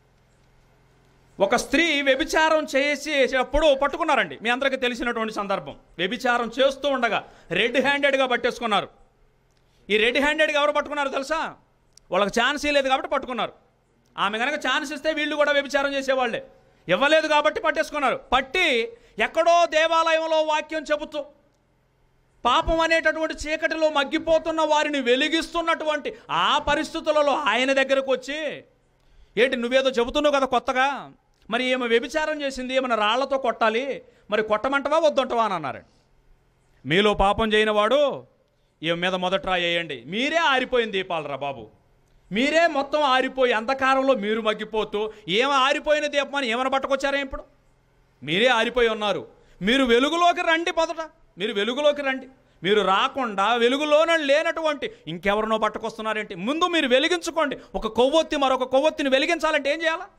ఒక స్త్రీ వ్యభిచారం చేసేటప్పుడు పట్టుకున్నారండి మీ అందరికీ తెలిసినటువంటి సందర్భం వ్యభిచారం చేస్తూ ఉండగా రెడ్ హ్యాండెడ్గా పట్టేసుకున్నారు ఈ రెడ్ హ్యాండెడ్గా ఎవరు పట్టుకున్నారు తెలుసా వాళ్ళకి ఛాన్స్ లేదు కాబట్టి పట్టుకున్నారు ఆమె కనుక ఛాన్స్ ఇస్తే వీళ్ళు కూడా వ్యభిచారం చేసేవాళ్ళే ఇవ్వలేదు కాబట్టి పట్టేసుకున్నారు పట్టి ఎక్కడో దేవాలయంలో వాక్యం చెబుతూ పాపం అనేటటువంటి చీకటిలో మగ్గిపోతున్న వారిని వెలిగిస్తున్నటువంటి ఆ పరిస్థితులలో ఆయన దగ్గరకు వచ్చి ఏంటి నువ్వేదో చెబుతున్నావు కదా కొత్తగా మరి ఏమో వ్యభిచారం చేసింది ఏమైనా రాళ్లతో కొట్టాలి మరి కొట్టమంటవా వద్దంటవా అని అన్నారు మీలో పాపం చేయని వాడు ఈమె మీద మొదట రాయి వేయండి మీరే ఆరిపోయింది దీపాలరా బాబు మీరే మొత్తం ఆరిపోయి అంధకారంలో మీరు మగ్గిపోతూ ఏమ ఆరిపోయిన దీపమని ఏమైనా పట్టుకొచ్చారా ఇప్పుడు మీరే ఆరిపోయి ఉన్నారు మీరు వెలుగులోకి రండి మొదట మీరు వెలుగులోకి రండి మీరు రాకుండా వెలుగులోనే లేనటువంటి ఇంకెవరినో పట్టుకొస్తున్నారేంటి ముందు మీరు వెలిగించుకోండి ఒక కొవ్వొత్తి మరొక కొవ్వొత్తిని వెలిగించాలంటే ఏం చేయాలా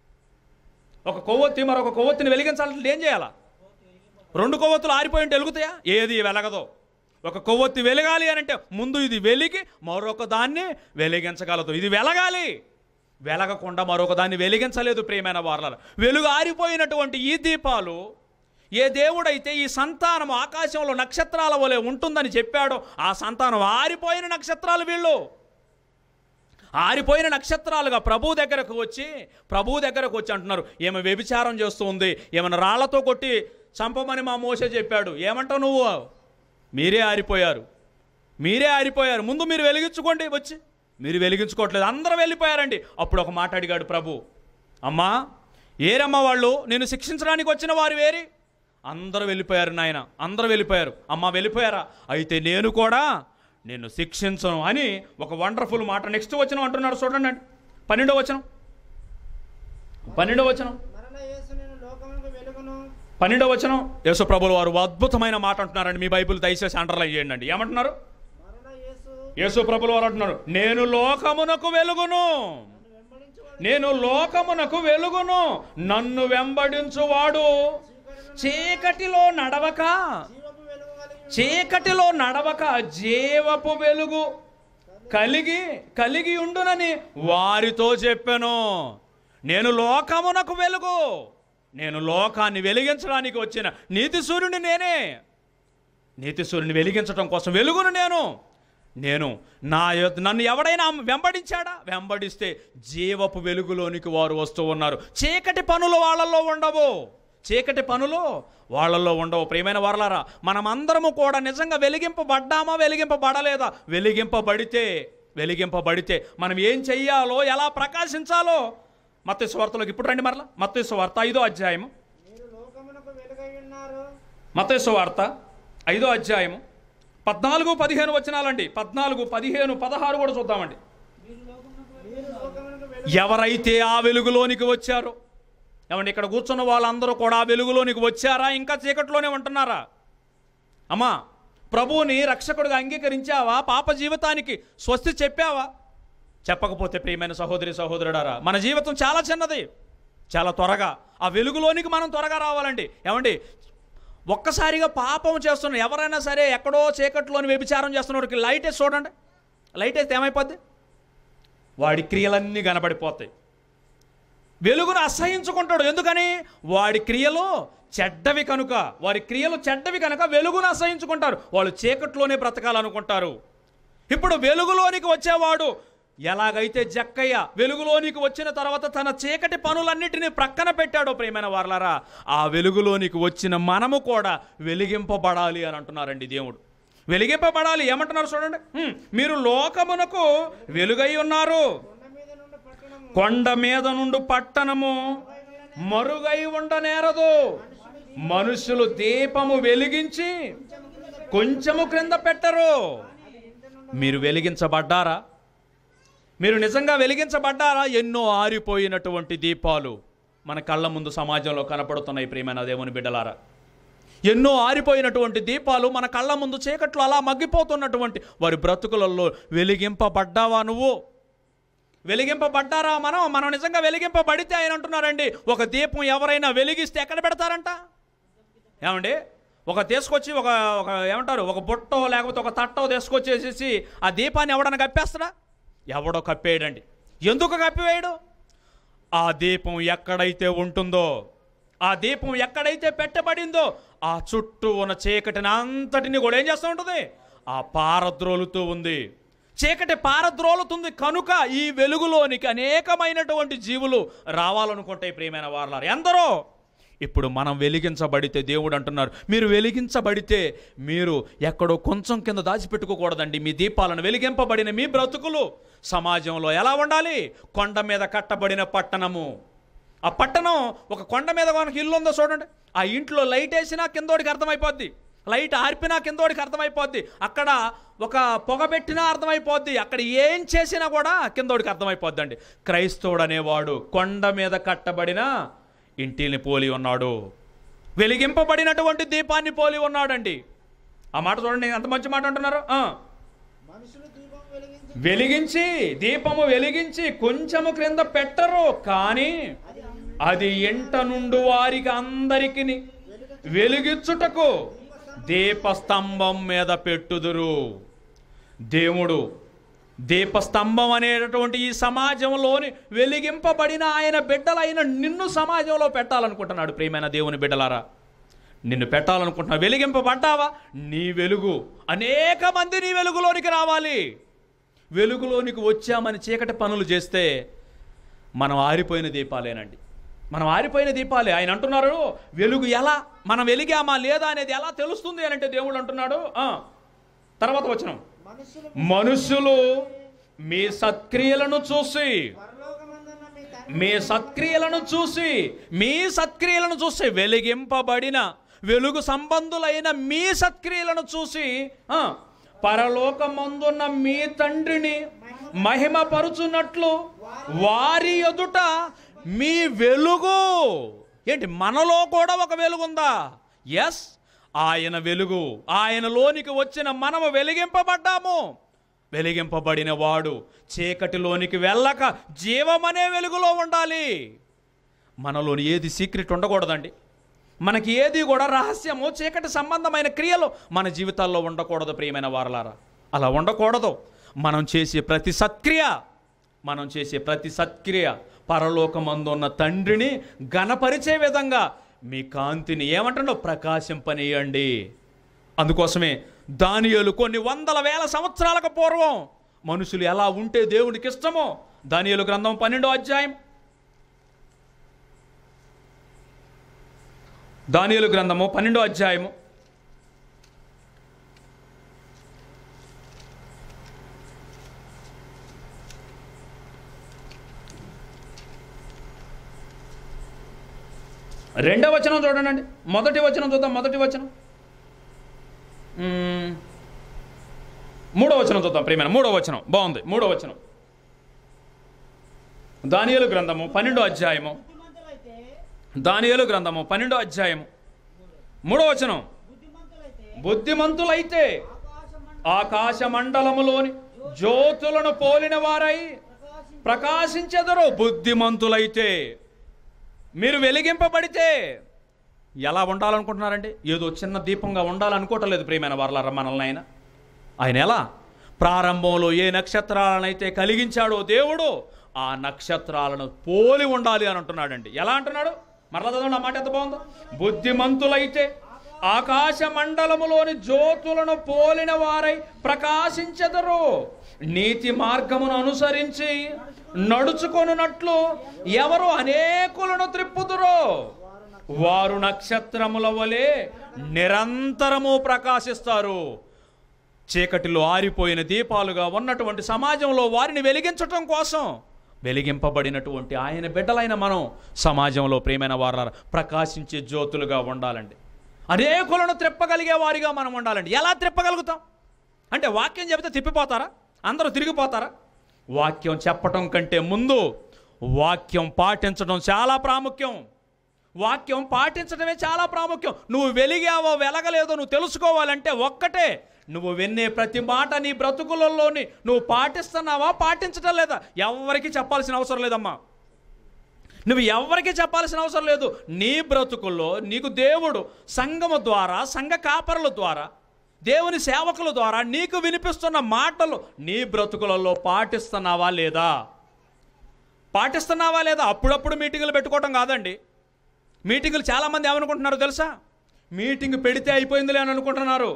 ఒక కొవ్వొత్తి మరొక కొవ్వొత్తిని వెలిగించాలంటే ఏం చేయాలా రెండు కొవ్వొత్తులు ఆరిపోయి ఉంటే వెలుగుతాయా ఏది వెలగదో ఒక కొవ్వొత్తి వెలగాలి అని అంటే ముందు ఇది వెలిగి మరొక దాన్ని వెలిగించగలదు ఇది వెలగాలి వెలగకుండా మరొక దాన్ని వెలిగించలేదు ప్రియమైన వార్ల వెలుగు ఆరిపోయినటువంటి ఈ దీపాలు ఏ దేవుడైతే ఈ సంతానం ఆకాశంలో నక్షత్రాల వలె ఉంటుందని చెప్పాడో ఆ సంతానం ఆరిపోయిన నక్షత్రాలు వీళ్ళు ఆరిపోయిన నక్షత్రాలుగా ప్రభు దగ్గరకు వచ్చి ప్రభు దగ్గరకు వచ్చి అంటున్నారు ఏమో వ్యభిచారం చేస్తూ ఉంది ఏమైనా రాళ్లతో కొట్టి చంపమని మా మోసే చెప్పాడు ఏమంటావు నువ్వు మీరే ఆరిపోయారు మీరే ఆరిపోయారు ముందు మీరు వెలిగించుకోండి వచ్చి మీరు వెలిగించుకోవట్లేదు అందరూ వెళ్ళిపోయారండి అప్పుడు ఒక మాట అడిగాడు ప్రభు అమ్మా ఏరమ్మా వాళ్ళు నేను శిక్షించడానికి వచ్చిన వారు వేరి అందరూ వెళ్ళిపోయారు నాయన అందరూ వెళ్ళిపోయారు అమ్మ వెళ్ళిపోయారా అయితే నేను కూడా నిన్ను శిక్షించను అని ఒక వండర్ఫుల్ మాట నెక్స్ట్ వచనం అంటున్నాడు చూడండి అండి పన్నెండో వచనం పన్నెండో వచనం మరణ యేసు నేను లోకమునకు వెలుగును పన్నెండో వచనం యేసు ప్రభుల వారు అద్భుతమైన మాట అంటున్నారండి మీ బైబిల్ దయచేసి అండర్లైన్ చేయండి అండి ఏమంటున్నారు మరణ యేసు యేసు ప్రభుల వారు అంటున్నారు నేను లోకమునకు వెలుగును నన్ను వెంబడించువాడు నేను లోకమునకు వెలుగును నన్ను వెంబడించువాడు చీకటిలో నడవక జీవపు వెలుగు కలిగి చీకటిలో నడవక జీవపు వెలుగు కలిగి కలిగి ఉండునని వారితో చెప్పాను నేను లోకమునకు వెలుగు నేను లోకాన్ని వెలిగించడానికి వచ్చిన నీతి సూర్యుని నేనే నీతి సూర్యుని వెలిగించడం కోసం వెలుగును నేను నేను నా యొద్ద- నన్ను ఎవడైనా వెంబడించాడా వెంబడిస్తే జీవపు వెలుగులోనికి వారు వస్తూ ఉన్నారు చీకటి పనులు వాళ్ళల్లో ఉండవు చీకటి పనులు వాళ్ళల్లో ఉండవు ప్రియమైన వారలారా మనమందరము కూడా నిజంగా వెలిగింపబడ్డామా వెలిగింపబడలేదా వెలిగింపబడితే వెలిగింపబడితే మనం ఏం చెయ్యాలో ఎలా ప్రకాశించాలో మత్త స్వార్థలోకి ఇప్పుడు రండి మరలా మత్త స్వార్థ ఐదో అధ్యాయము మీరు లోకమునకు వెలుగై ఉన్నారు మతేసు వార్త ఐదో అధ్యాయము పద్నాలుగు పదిహేను వచనాలండి పద్నాలుగు పదిహేను పదహారు కూడా చూద్దామండి మీరు లోకమునకు వెలుగు ఎవరైతే ఆ వెలుగులోనికి వచ్చారో ఏమండి ఇక్కడ కూర్చున్న వాళ్ళందరూ కూడా ఆ వెలుగులోనికి వచ్చారా ఇంకా చీకట్లోనే ఉంటున్నారా అమ్మా ప్రభువుని రక్షకుడిగా అంగీకరించావా పాప జీవితానికి స్వస్తి చెప్పావా చెప్పకపోతే ప్రియమైన సహోదరి సహోదరుడారా మన జీవితం చాలా చిన్నది చాలా త్వరగా ఆ వెలుగులోనికి మనం త్వరగా రావాలండి ఏమండి ఒక్కసారిగా పాపం చేస్తున్న ఎవరైనా సరే ఎక్కడో చీకట్లోని వ్యభిచారం చేస్తున్నవాడికి లైట్ వేసి చూడండి లైట్ వేస్తే ఏమైపోద్ది వాడి క్రియలన్నీ కనబడిపోతాయి వెలుగును అసహించుకుంటాడు ఎందుకని వాడి క్రియలు చెడ్డవి కనుక వారి క్రియలు చెడ్డవి కనుక వెలుగును అసహించుకుంటారు వాళ్ళు చీకట్లోనే బ్రతకాలనుకుంటారు ఇప్పుడు వెలుగులోనికి వచ్చేవాడు ఎలాగైతే జక్కయ్య వెలుగులోనికి వచ్చిన తర్వాత తన చీకటి పనులన్నిటినీ ప్రక్కన పెట్టాడో ప్రియమైన వారలారా ఆ వెలుగులోనికి వచ్చిన మనము కూడా వెలిగింపబడాలి అని అంటున్నారండి దేవుడు వెలిగింపబడాలి ఏమంటున్నారు చూడండి హ్మ్, మీరు లోకమునకు వెలుగై ఉన్నారు కొండ మీద నుండి పట్టణము కొండ మీద నుండి పట్టణము మరుగై ఉండనేరదు మనుషులు దీపము వెలిగించి కొంచెము క్రింద పెట్టరు మీరు వెలిగించబడ్డారా మీరు నిజంగా వెలిగించబడ్డారా ఎన్నో ఆరిపోయినటువంటి దీపాలు మన కళ్ళ ముందు సమాజంలో కనపడుతున్నాయి ప్రియమైన దేవుని బిడ్డలారా ఎన్నో ఆరిపోయినటువంటి దీపాలు మన కళ్ళ ముందు చీకట్లో అలా మగ్గిపోతున్నటువంటి వారి బ్రతుకులలో వెలిగింపబడ్డావా నువ్వు వెలిగింపబడ్డారా మనం మనం నిజంగా వెలిగింపబడితే ఆయన అంటున్నారండి ఒక దీపం ఎవరైనా వెలిగిస్తే ఎక్కడ పెడతారంట ఏమండి ఒక తీసుకొచ్చి ఒక ఒక ఏమంటారు ఒక బుట్టో లేకపోతే ఒక తట్టో తీసుకొచ్చేసేసి ఆ దీపాన్ని ఎవడన్నా కప్పేస్తాడా ఎవడో కప్పేయడండి ఎందుకు కప్పివేయడు ఆ దీపం ఎక్కడైతే ఉంటుందో ఆ దీపం ఎక్కడైతే పెట్టబడిందో ఆ చుట్టూ ఉన్న చీకటిని అంతటిని కూడా ఏం చేస్తూ ఉంటుంది ఆ పారద్రోలుతూ ఉంది చీకటి పారద్రోలుతుంది కనుక ఈ వెలుగులోనికి అనేకమైనటువంటి జీవులు రావాలనుకుంటాయి ప్రియమైన వారలారు ఎందరో ఇప్పుడు మనం వెలిగించబడితే దేవుడు అంటున్నారు మీరు వెలిగించబడితే మీరు ఎక్కడో కొంచెం కింద దాచిపెట్టుకోకూడదండి మీ దీపాలను వెలిగింపబడిన మీ బ్రతుకులు సమాజంలో ఎలా ఉండాలి కొండ మీద కట్టబడిన పట్టణము ఆ పట్టణం ఒక కొండ మీద మనకి ఇల్లు ఉందో చూడండి ఆ ఇంట్లో లైట్ వేసినా కిందోడికి అర్థమైపోద్ది లైట్ ఆర్పినా కిందోడికి అర్థమైపోద్ది అక్కడ ఒక పొగ పెట్టినా అర్థమైపోద్ది అక్కడ ఏం చేసినా కూడా కిందోడికి అర్థమైపోద్ది అండి క్రైస్తవుడు అనేవాడు కొండ మీద కట్టబడిన ఇంటిని పోలి ఉన్నాడు వెలిగింపబడినటువంటి దీపాన్ని పోలి ఉన్నాడండి ఆ మాట చూడండి ఎంత మంచి మాట అంటున్నారు ఆ. మనుషులు దీపం వెలిగించి వెలిగించి దీపము వెలిగించి కొంచెము క్రింద పెట్టరు కానీ అది ఎంట నుండి వారికి అందరికి వెలిగించుటకు దీపస్తంభం మీద పెట్టుదురు దేవుడు దీపస్తంభం అనేటటువంటి ఈ సమాజంలోని వెలిగింపబడిన ఆయన బిడ్డలైన నిన్ను సమాజంలో పెట్టాలనుకుంటున్నాడు ప్రియమైన దేవుని బిడ్డలారా నిన్ను పెట్టాలనుకుంటున్నా వెలిగింపబడ్డావా నీ వెలుగు అనేక మంది నీ వెలుగులోనికి రావాలి వెలుగులోనికి వచ్చామని చీకటి పనులు చేస్తే మనం ఆరిపోయిన దీపాలేనండి మనం ఆరిపోయిన దీపాలే ఆయన అంటున్నారు వెలుగు ఎలా మనం వెలిగామా లేదా అనేది ఎలా తెలుస్తుంది అని అంటే దేవుడు అంటున్నాడు ఆ, తర్వాత వచ్చిన మనుషులు మనుషులు మీ సత్క్రియలను చూసి పరలోకమందున్న మీ తండ్రి మీ సత్క్రియలను చూసి మీ సత్క్రియలను చూసి వెలిగింపబడిన వెలుగు సంబంధులైన మీ సత్క్రియలను చూసి ఆ, పరలోకమందున్న మీ తండ్రిని మహిమపరుచున్నట్లు వారి ఎదుట మీ వెలుగు ఏంటి మనలో కూడా ఒక వెలుగు ఉందా ఎస్ ఆయన వెలుగు ఆయనలోనికి వచ్చిన మనము వెలిగింపబడ్డాము వెలిగింపబడిన వాడు చీకటిలోనికి వెళ్ళక జీవమనే వెలుగులో ఉండాలి మనలోని ఏది సీక్రెట్ ఉండకూడదండి మనకి ఏది కూడా రహస్యము చీకటి సంబంధమైన క్రియలు మన జీవితాల్లో ఉండకూడదు ప్రియమైన వారలారా అలా ఉండకూడదు మనం చేసే ప్రతి సత్క్రియ మనం చేసే ప్రతి సత్క్రియ పరలోకమందున్న తండ్రిని గణపరిచే విధంగా మీ కాంతిని ఏమంటుండో ప్రకాశింపనీయండి అందుకోసమే దానియేలు కొన్ని వందల వేల సంవత్సరాలకు పూర్వం మనుషులు ఎలా ఉంటే దేవునికి ఇష్టమో దానియేలు గ్రంథం పన్నెండో అధ్యాయం దానియేలు గ్రంథము పన్నెండో అధ్యాయము రెండవ వచనం చూడండి అండి మొదటి వచనం చూద్దాం మొదటి వచనం మ్మ్. మూడో వచనం చూద్దాం ప్రియమైన మూడో వచనం బాగుంది మూడో వచనం దానియేలు గ్రంథము పన్నెండో అధ్యాయము బుద్ధిమంతులైతే దానియేలు గ్రంథము పన్నెండో అధ్యాయము మూడో వచనం బుద్ధిమంతులైతే బుద్ధిమంతులైతే ఆకాశమండ ఆకాశ మండలములోని జ్యోతులను పోలిన వారై ప్రకాశించు ప్రకాశించెదరు బుద్ధిమంతులైతే మీరు వెలిగింపబడితే ఎలా ఉండాలనుకుంటున్నారండి ఏదో చిన్న దీపంగా ఉండాలనుకోవటం లేదు ప్రియమైన వారలారా మనల్ని ఆయన ఆయన ఎలా ప్రారంభంలో ఏ నక్షత్రాలనైతే కలిగించాడో దేవుడు ఆ నక్షత్రాలను పోలి ఉండాలి అని అంటున్నాడండి ఎలా అంటున్నాడు మరలా చదవండి ఆ మాట ఎంత బాగుందో బుద్ధిమంతులైతే ఆకాశ మండలములోని జ్యోతులను పోలిన వారై ప్రకాశించెదరు నీతి మార్గమును అనుసరించి నడుచుకొనున్నట్లు ఎవరు అనేకులను త్రిప్పుదురో వారు నక్షత్రముల వలె నిరంతరము ప్రకాశిస్తారు చీకటిలో ఆరిపోయిన దీపాలుగా ఉన్నటువంటి సమాజంలో వారిని వెలిగించటం కోసం వెలిగింపబడినటువంటి ఆయన బిడ్డలైన మనం సమాజంలో ప్రేమైన వారు ప్రకాశించే జ్యోతులుగా ఉండాలండి అనేకులను త్రిప్పగలిగే వారిగా మనం ఉండాలండి ఎలా త్రిప్పగలుగుతాం అంటే వాక్యం చెబితే తిప్పిపోతారా అందరూ తిరిగిపోతారా వాక్యం చెప్పటం కంటే ముందు వాక్యం పాటించడం చాలా ప్రాముఖ్యం వాక్యం పాటించడమే చాలా ప్రాముఖ్యం నువ్వు వెలిగావో వెలగలేదో నువ్వు తెలుసుకోవాలంటే ఒక్కటే నువ్వు విన్నే ప్రతి మాట నీ బ్రతుకులలోని నువ్వు పాటిస్తున్నావా పాటించడం లేదా ఎవరికి చెప్పాల్సిన అవసరం లేదమ్మా నువ్వు ఎవరికి చెప్పాల్సిన అవసరం లేదు నీ బ్రతుకుల్లో నీకు దేవుడు సంఘము ద్వారా సంఘ కాపరుల ద్వారా దేవుని సేవకుల ద్వారా నీకు వినిపిస్తున్న మాటలు నీ బ్రతుకులలో పాటిస్తున్నావా లేదా పాటిస్తున్నావా లేదా అప్పుడప్పుడు మీటింగులు పెట్టుకోవటం కాదండి మీటింగులు చాలామంది ఏమనుకుంటున్నారు తెలుసా మీటింగ్ పెడితే అయిపోయిందిలే అని అనుకుంటున్నారు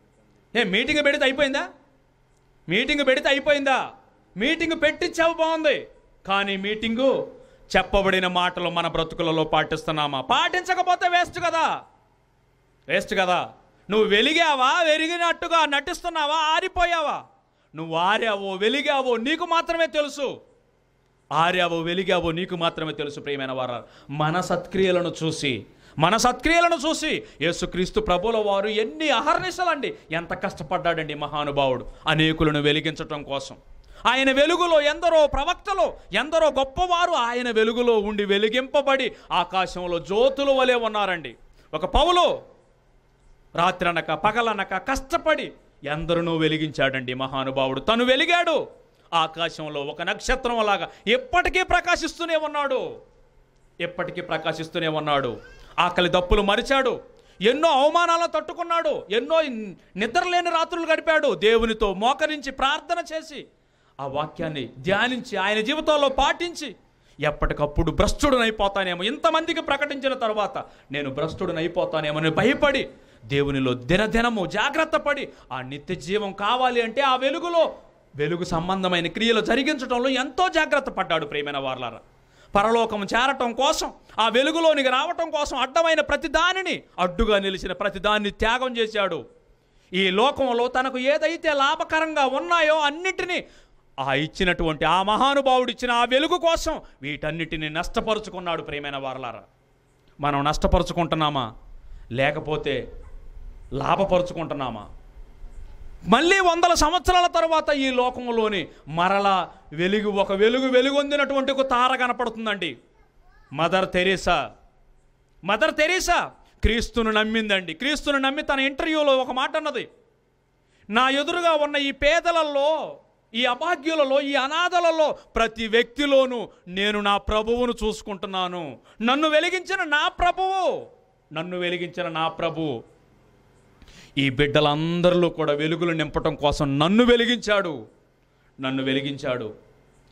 ఏ మీటింగ్ పెడితే అయిపోయిందా మీటింగ్ పెడితే అయిపోయిందా మీటింగ్ పెట్టించావు బాగుంది కానీ మీటింగు చెప్పబడిన మాటలు మన బ్రతుకులలో పాటిస్తున్నామా పాటించకపోతే వేస్ట్ కదా వేస్ట్ కదా నువ్వు వెలిగావా వెలిగినట్టుగా నటిస్తున్నావా ఆరిపోయావా నువ్వు ఆరావో వెలిగావో నీకు మాత్రమే తెలుసు ఆర్యావో వెలిగావో నీకు మాత్రమే తెలుసు ప్రియమైన వారు మన సత్క్రియలను చూసి మన సత్క్రియలను చూసి యేసుక్రీస్తు ప్రభుల వారు ఎన్ని అహర్నిశలండి ఎంత కష్టపడ్డాడండి మహానుభావుడు అనేకులను వెలిగించటం కోసం ఆయన వెలుగులో ఎందరో ప్రవక్తలు ఎందరో గొప్పవారు ఆయన వెలుగులో ఉండి వెలిగింపబడి ఆకాశంలో జ్యోతుల వలె ఉన్నారండి ఒక పౌలు రాత్రనక పగలనక కష్టపడి ఎందరినో వెలిగించాడండి మహానుభావుడు తను వెలిగాడు ఆకాశంలో ఒక నక్షత్రం లాగా ఎప్పటికీ ప్రకాశిస్తూనే ఉన్నాడు ఎప్పటికీ ప్రకాశిస్తూనే ఉన్నాడు ఆకలి దప్పులు మరిచాడు ఎన్నో అవమానాలను తట్టుకున్నాడు ఎన్నో నిద్రలేని రాత్రులు గడిపాడు దేవునితో మోకరించి ప్రార్థన చేసి ఆ వాక్యాన్ని ధ్యానించి ఆయన జీవితంలో పాటించి ఎప్పటికప్పుడు భ్రష్టుడనైపోతానేమో ఇంతమందికి ప్రకటించిన తర్వాత నేను భ్రష్టుడనైపోతానేమో అని భయపడి దేవునిలో దినదినము జాగ్రత్త పడి ఆ నిత్య జీవం కావాలి అంటే ఆ వెలుగులో వెలుగు సంబంధమైన క్రియలు జరిగించడంలో ఎంతో జాగ్రత్త పడ్డాడు ప్రేమైన వార్లారా పరలోకం చేరటం కోసం ఆ వెలుగులోనికి రావటం కోసం అడ్డమైన ప్రతి దానిని అడ్డుగా నిలిచిన ప్రతి దాన్ని త్యాగం చేశాడు ఈ లోకంలో తనకు ఏదైతే లాభకరంగా ఉన్నాయో అన్నిటినీ ఆ ఇచ్చినటువంటి ఆ మహానుభావుడు ఇచ్చిన ఆ వెలుగు కోసం వీటన్నిటిని నష్టపరుచుకున్నాడు ప్రియమైన వారలారా మనం నష్టపరుచుకుంటున్నామా లేకపోతే లాభపరుచుకుంటున్నామా మళ్ళీ వందల సంవత్సరాల తర్వాత ఈ లోకంలోని మరలా వెలుగు ఒక వెలుగు వెలుగొందినటువంటి ఒక తార కనపడుతుందండి మదర్ తెరీసా మదర్ తెరీసా క్రీస్తును నమ్మిందండి క్రీస్తును నమ్మి తన ఇంటర్వ్యూలో ఒక మాట అన్నది నా ఎదురుగా ఉన్న ఈ పేదలలో ఈ అభాగ్యులలో ఈ అనాథలలో ప్రతి వ్యక్తిలోనూ నేను నా ప్రభువును చూసుకుంటున్నాను నన్ను వెలిగించిన నా ప్రభువు నన్ను వెలిగించిన నా ప్రభువు ఈ బిడ్డలందరిలో కూడా వెలుగులు నింపటం కోసం నన్ను వెలిగించాడు నన్ను వెలిగించాడు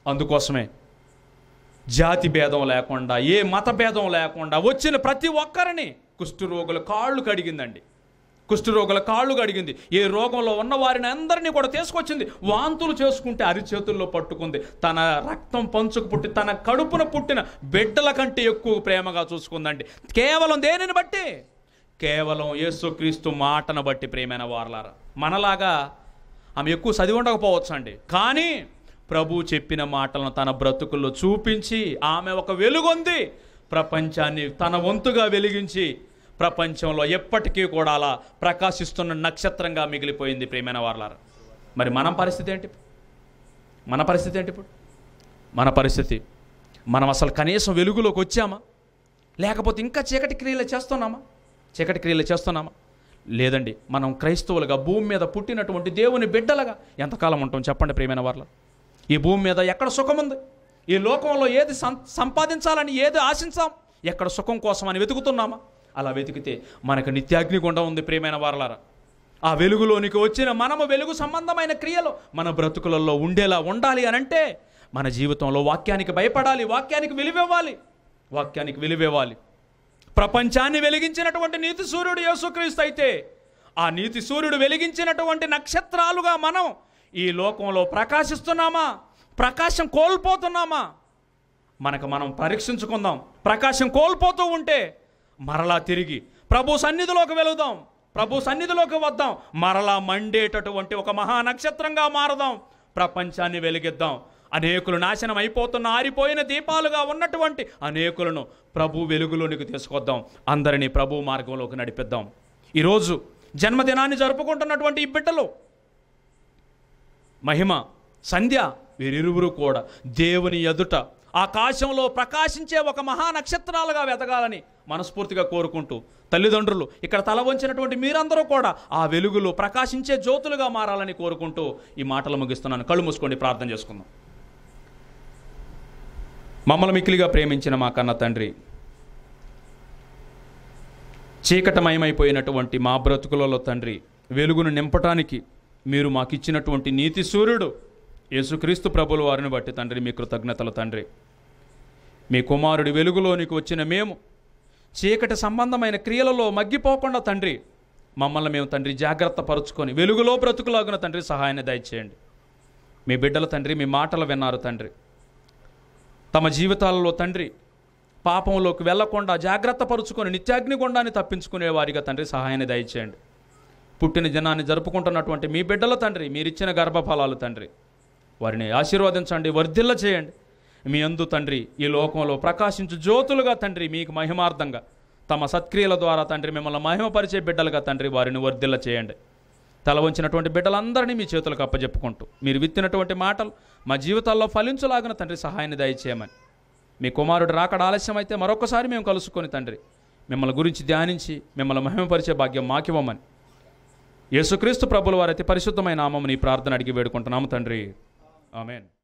అందుకోసమే జాతి భేదం లేకుండా ఏ మత భేదం లేకుండా వచ్చిన ప్రతి ఒక్కరిని కుష్ఠరోగుల కాళ్ళు కడిగిందండి కుష్ఠరోగుల కాళ్ళు కడిగింది ఏ రోగంలో ఉన్న వారిని అందరినీ కూడా తీసుకొచ్చింది వాంతులు చేసుకుంటే అరిచేతుల్లో పట్టుకుంది తన రక్తం పంచుకు పుట్టి తన కడుపున పుట్టిన బిడ్డల కంటే ఎక్కువ ప్రేమగా చూసుకుందండి కేవలం దేనిని బట్టి కేవలం యేసుక్రీస్తు మాటను బట్టి ప్రేమైన వారలారా మనలాగా ఆమె ఎక్కువ చదివి ఉండకపోవచ్చు అండి కానీ ప్రభు చెప్పిన మాటలను తన బ్రతుకుల్లో చూపించి ఆమె ఒక వెలుగొంది ప్రపంచాన్ని తన వంతుగా వెలిగించి ప్రపంచంలో ఎప్పటికీ కూడా అలా ప్రకాశిస్తున్న నక్షత్రంగా మిగిలిపోయింది ప్రేమైన వారలారా మరి మన పరిస్థితి ఏంటి మన పరిస్థితి ఏంటి ఇప్పుడు మన పరిస్థితి మనం అసలు కనీసం వెలుగులోకి వచ్చామా లేకపోతే ఇంకా చీకటి క్రియలు చేస్తున్నామా చీకటి క్రియలు చేస్తున్నామా లేదండి మనం క్రైస్తవులుగా భూమి మీద పుట్టినటువంటి దేవుని బిడ్డలుగా ఎంతకాలం ఉంటాం చెప్పండి ప్రియమైన వాళ్ళ ఈ భూమి మీద ఎక్కడ సుఖం ఉంది ఈ లోకంలో ఏది సం సంపాదించాలని ఏది ఆశించాం ఎక్కడ సుఖం కోసం అని వెతుకుతున్నామా అలా వెతికితే మనకు నిత్యాగ్నిగుండం ఉంది ప్రియమైన వారలారా ఆ వెలుగులోనికి వచ్చిన మనము వెలుగు సంబంధమైన క్రియలు మన బ్రతుకులలో ఉండేలా ఉండాలి అని అంటే మన జీవితంలో వాక్యానికి భయపడాలి వాక్యానికి విలువివ్వాలి వాక్యానికి విలువివ్వాలి ప్రపంచాన్ని వెలిగించినటువంటి నీతి సూర్యుడు యేసుక్రీస్తు అయితే ఆ నీతి సూర్యుడు వెలిగించినటువంటి నక్షత్రాలుగా మనం ఈ లోకంలో ప్రకాశిస్తున్నామా ప్రకాశం కోల్పోతున్నామా మనకు మనం పరీక్షించుకుందాం ప్రకాశం కోల్పోతూ ఉంటే మరలా తిరిగి ప్రభు సన్నిధిలోకి వెళుదాం ప్రభు సన్నిధిలోకి వద్దాం మరలా మండేటటువంటి ఒక మహా నక్షత్రంగా మారదాం ప్రపంచాన్ని వెలిగిద్దాం అనేకులు నాశనం అయిపోతున్న ఆరిపోయిన దీపాలుగా ఉన్నటువంటి అనేకులను ప్రభు వెలుగులోనికి తీసుకొద్దాం అందరినీ ప్రభు మార్గంలోకి నడిపిద్దాం ఈరోజు జన్మదినాన్ని జరుపుకుంటున్నటువంటి ఈ బిడ్డలు మహిమ సంధ్య వీరిరువురు కూడా దేవుని ఎదుట ఆకాశంలో ప్రకాశించే ఒక మహా నక్షత్రాలుగా వెతగాలని మనస్ఫూర్తిగా కోరుకుంటూ తల్లిదండ్రులు ఇక్కడ తల వంచినటువంటి మీరందరూ కూడా ఆ వెలుగులో ప్రకాశించే జ్యోతులుగా మారాలని కోరుకుంటూ ఈ మాటలు ముగిస్తున్నాను కళ్ళు మూసుకోండి ప్రార్థన చేసుకుందాం మమ్మల్ని మిక్కిలిగా ప్రేమించిన మా కన్న తండ్రి చీకటమయమైపోయినటువంటి మా బ్రతుకులలో తండ్రి వెలుగును నింపటానికి మీరు మాకిచ్చినటువంటి నీతి సూర్యుడు యేసుక్రీస్తు ప్రభుల వారిని బట్టి తండ్రి మీ కృతజ్ఞతలు తండ్రి మీ కుమారుడి వెలుగులోనికి వచ్చిన మేము చీకటి సంబంధమైన క్రియలలో మగ్గిపోకుండా తండ్రి మమ్మల్ని మేము తండ్రి జాగ్రత్త పరుచుకొని వెలుగులో బ్రతుకులాగున తండ్రి సహాయాన్ని దయచేయండి మీ బిడ్డల తండ్రి మీ మాటలు విన్నారు తండ్రి తమ జీవితాలలో తండ్రి పాపంలోకి వెళ్లకుండా జాగ్రత్త పరుచుకొని నిత్యాగ్నిగుండాన్ని తప్పించుకునే వారిగా తండ్రి సహాయాన్ని దయచేయండి పుట్టిన దినాన్ని జరుపుకుంటున్నటువంటి మీ బిడ్డల తండ్రి మీరిచ్చిన గర్భఫలాలు తండ్రి వారిని ఆశీర్వదించండి వర్ధిల్ల చేయండి మీ అందు తండ్రి ఈ లోకంలో ప్రకాశించు జ్యోతులుగా తండ్రి మీకు మహిమార్థంగా తమ సత్క్రియల ద్వారా తండ్రి మిమ్మల్ని మహిమపరిచే బిడ్డలుగా తండ్రి వారిని వర్ధిల్ల చేయండి తల వంచినటువంటి బిడ్డలందరినీ మీ చేతులకు అప్పజెప్పుకుంటూ మీరు విత్తినటువంటి మాటలు మా జీవితాల్లో ఫలించులాగిన తండ్రి సహాయాన్ని దయచేయమని మీ కుమారుడు రాకడ ఆలస్యం అయితే మరొకసారి మేము కలుసుకొని తండ్రి మిమ్మల్ని గురించి ధ్యానించి మిమ్మల్ని మహిమపరిచే భాగ్యం మాకివ్వమని యేసుక్రీస్తు ప్రభుల వారి అతి పరిశుద్ధమైన నామముని ప్రార్థన అడిగి వేడుకుంటున్నాము తండ్రి ఆమెన్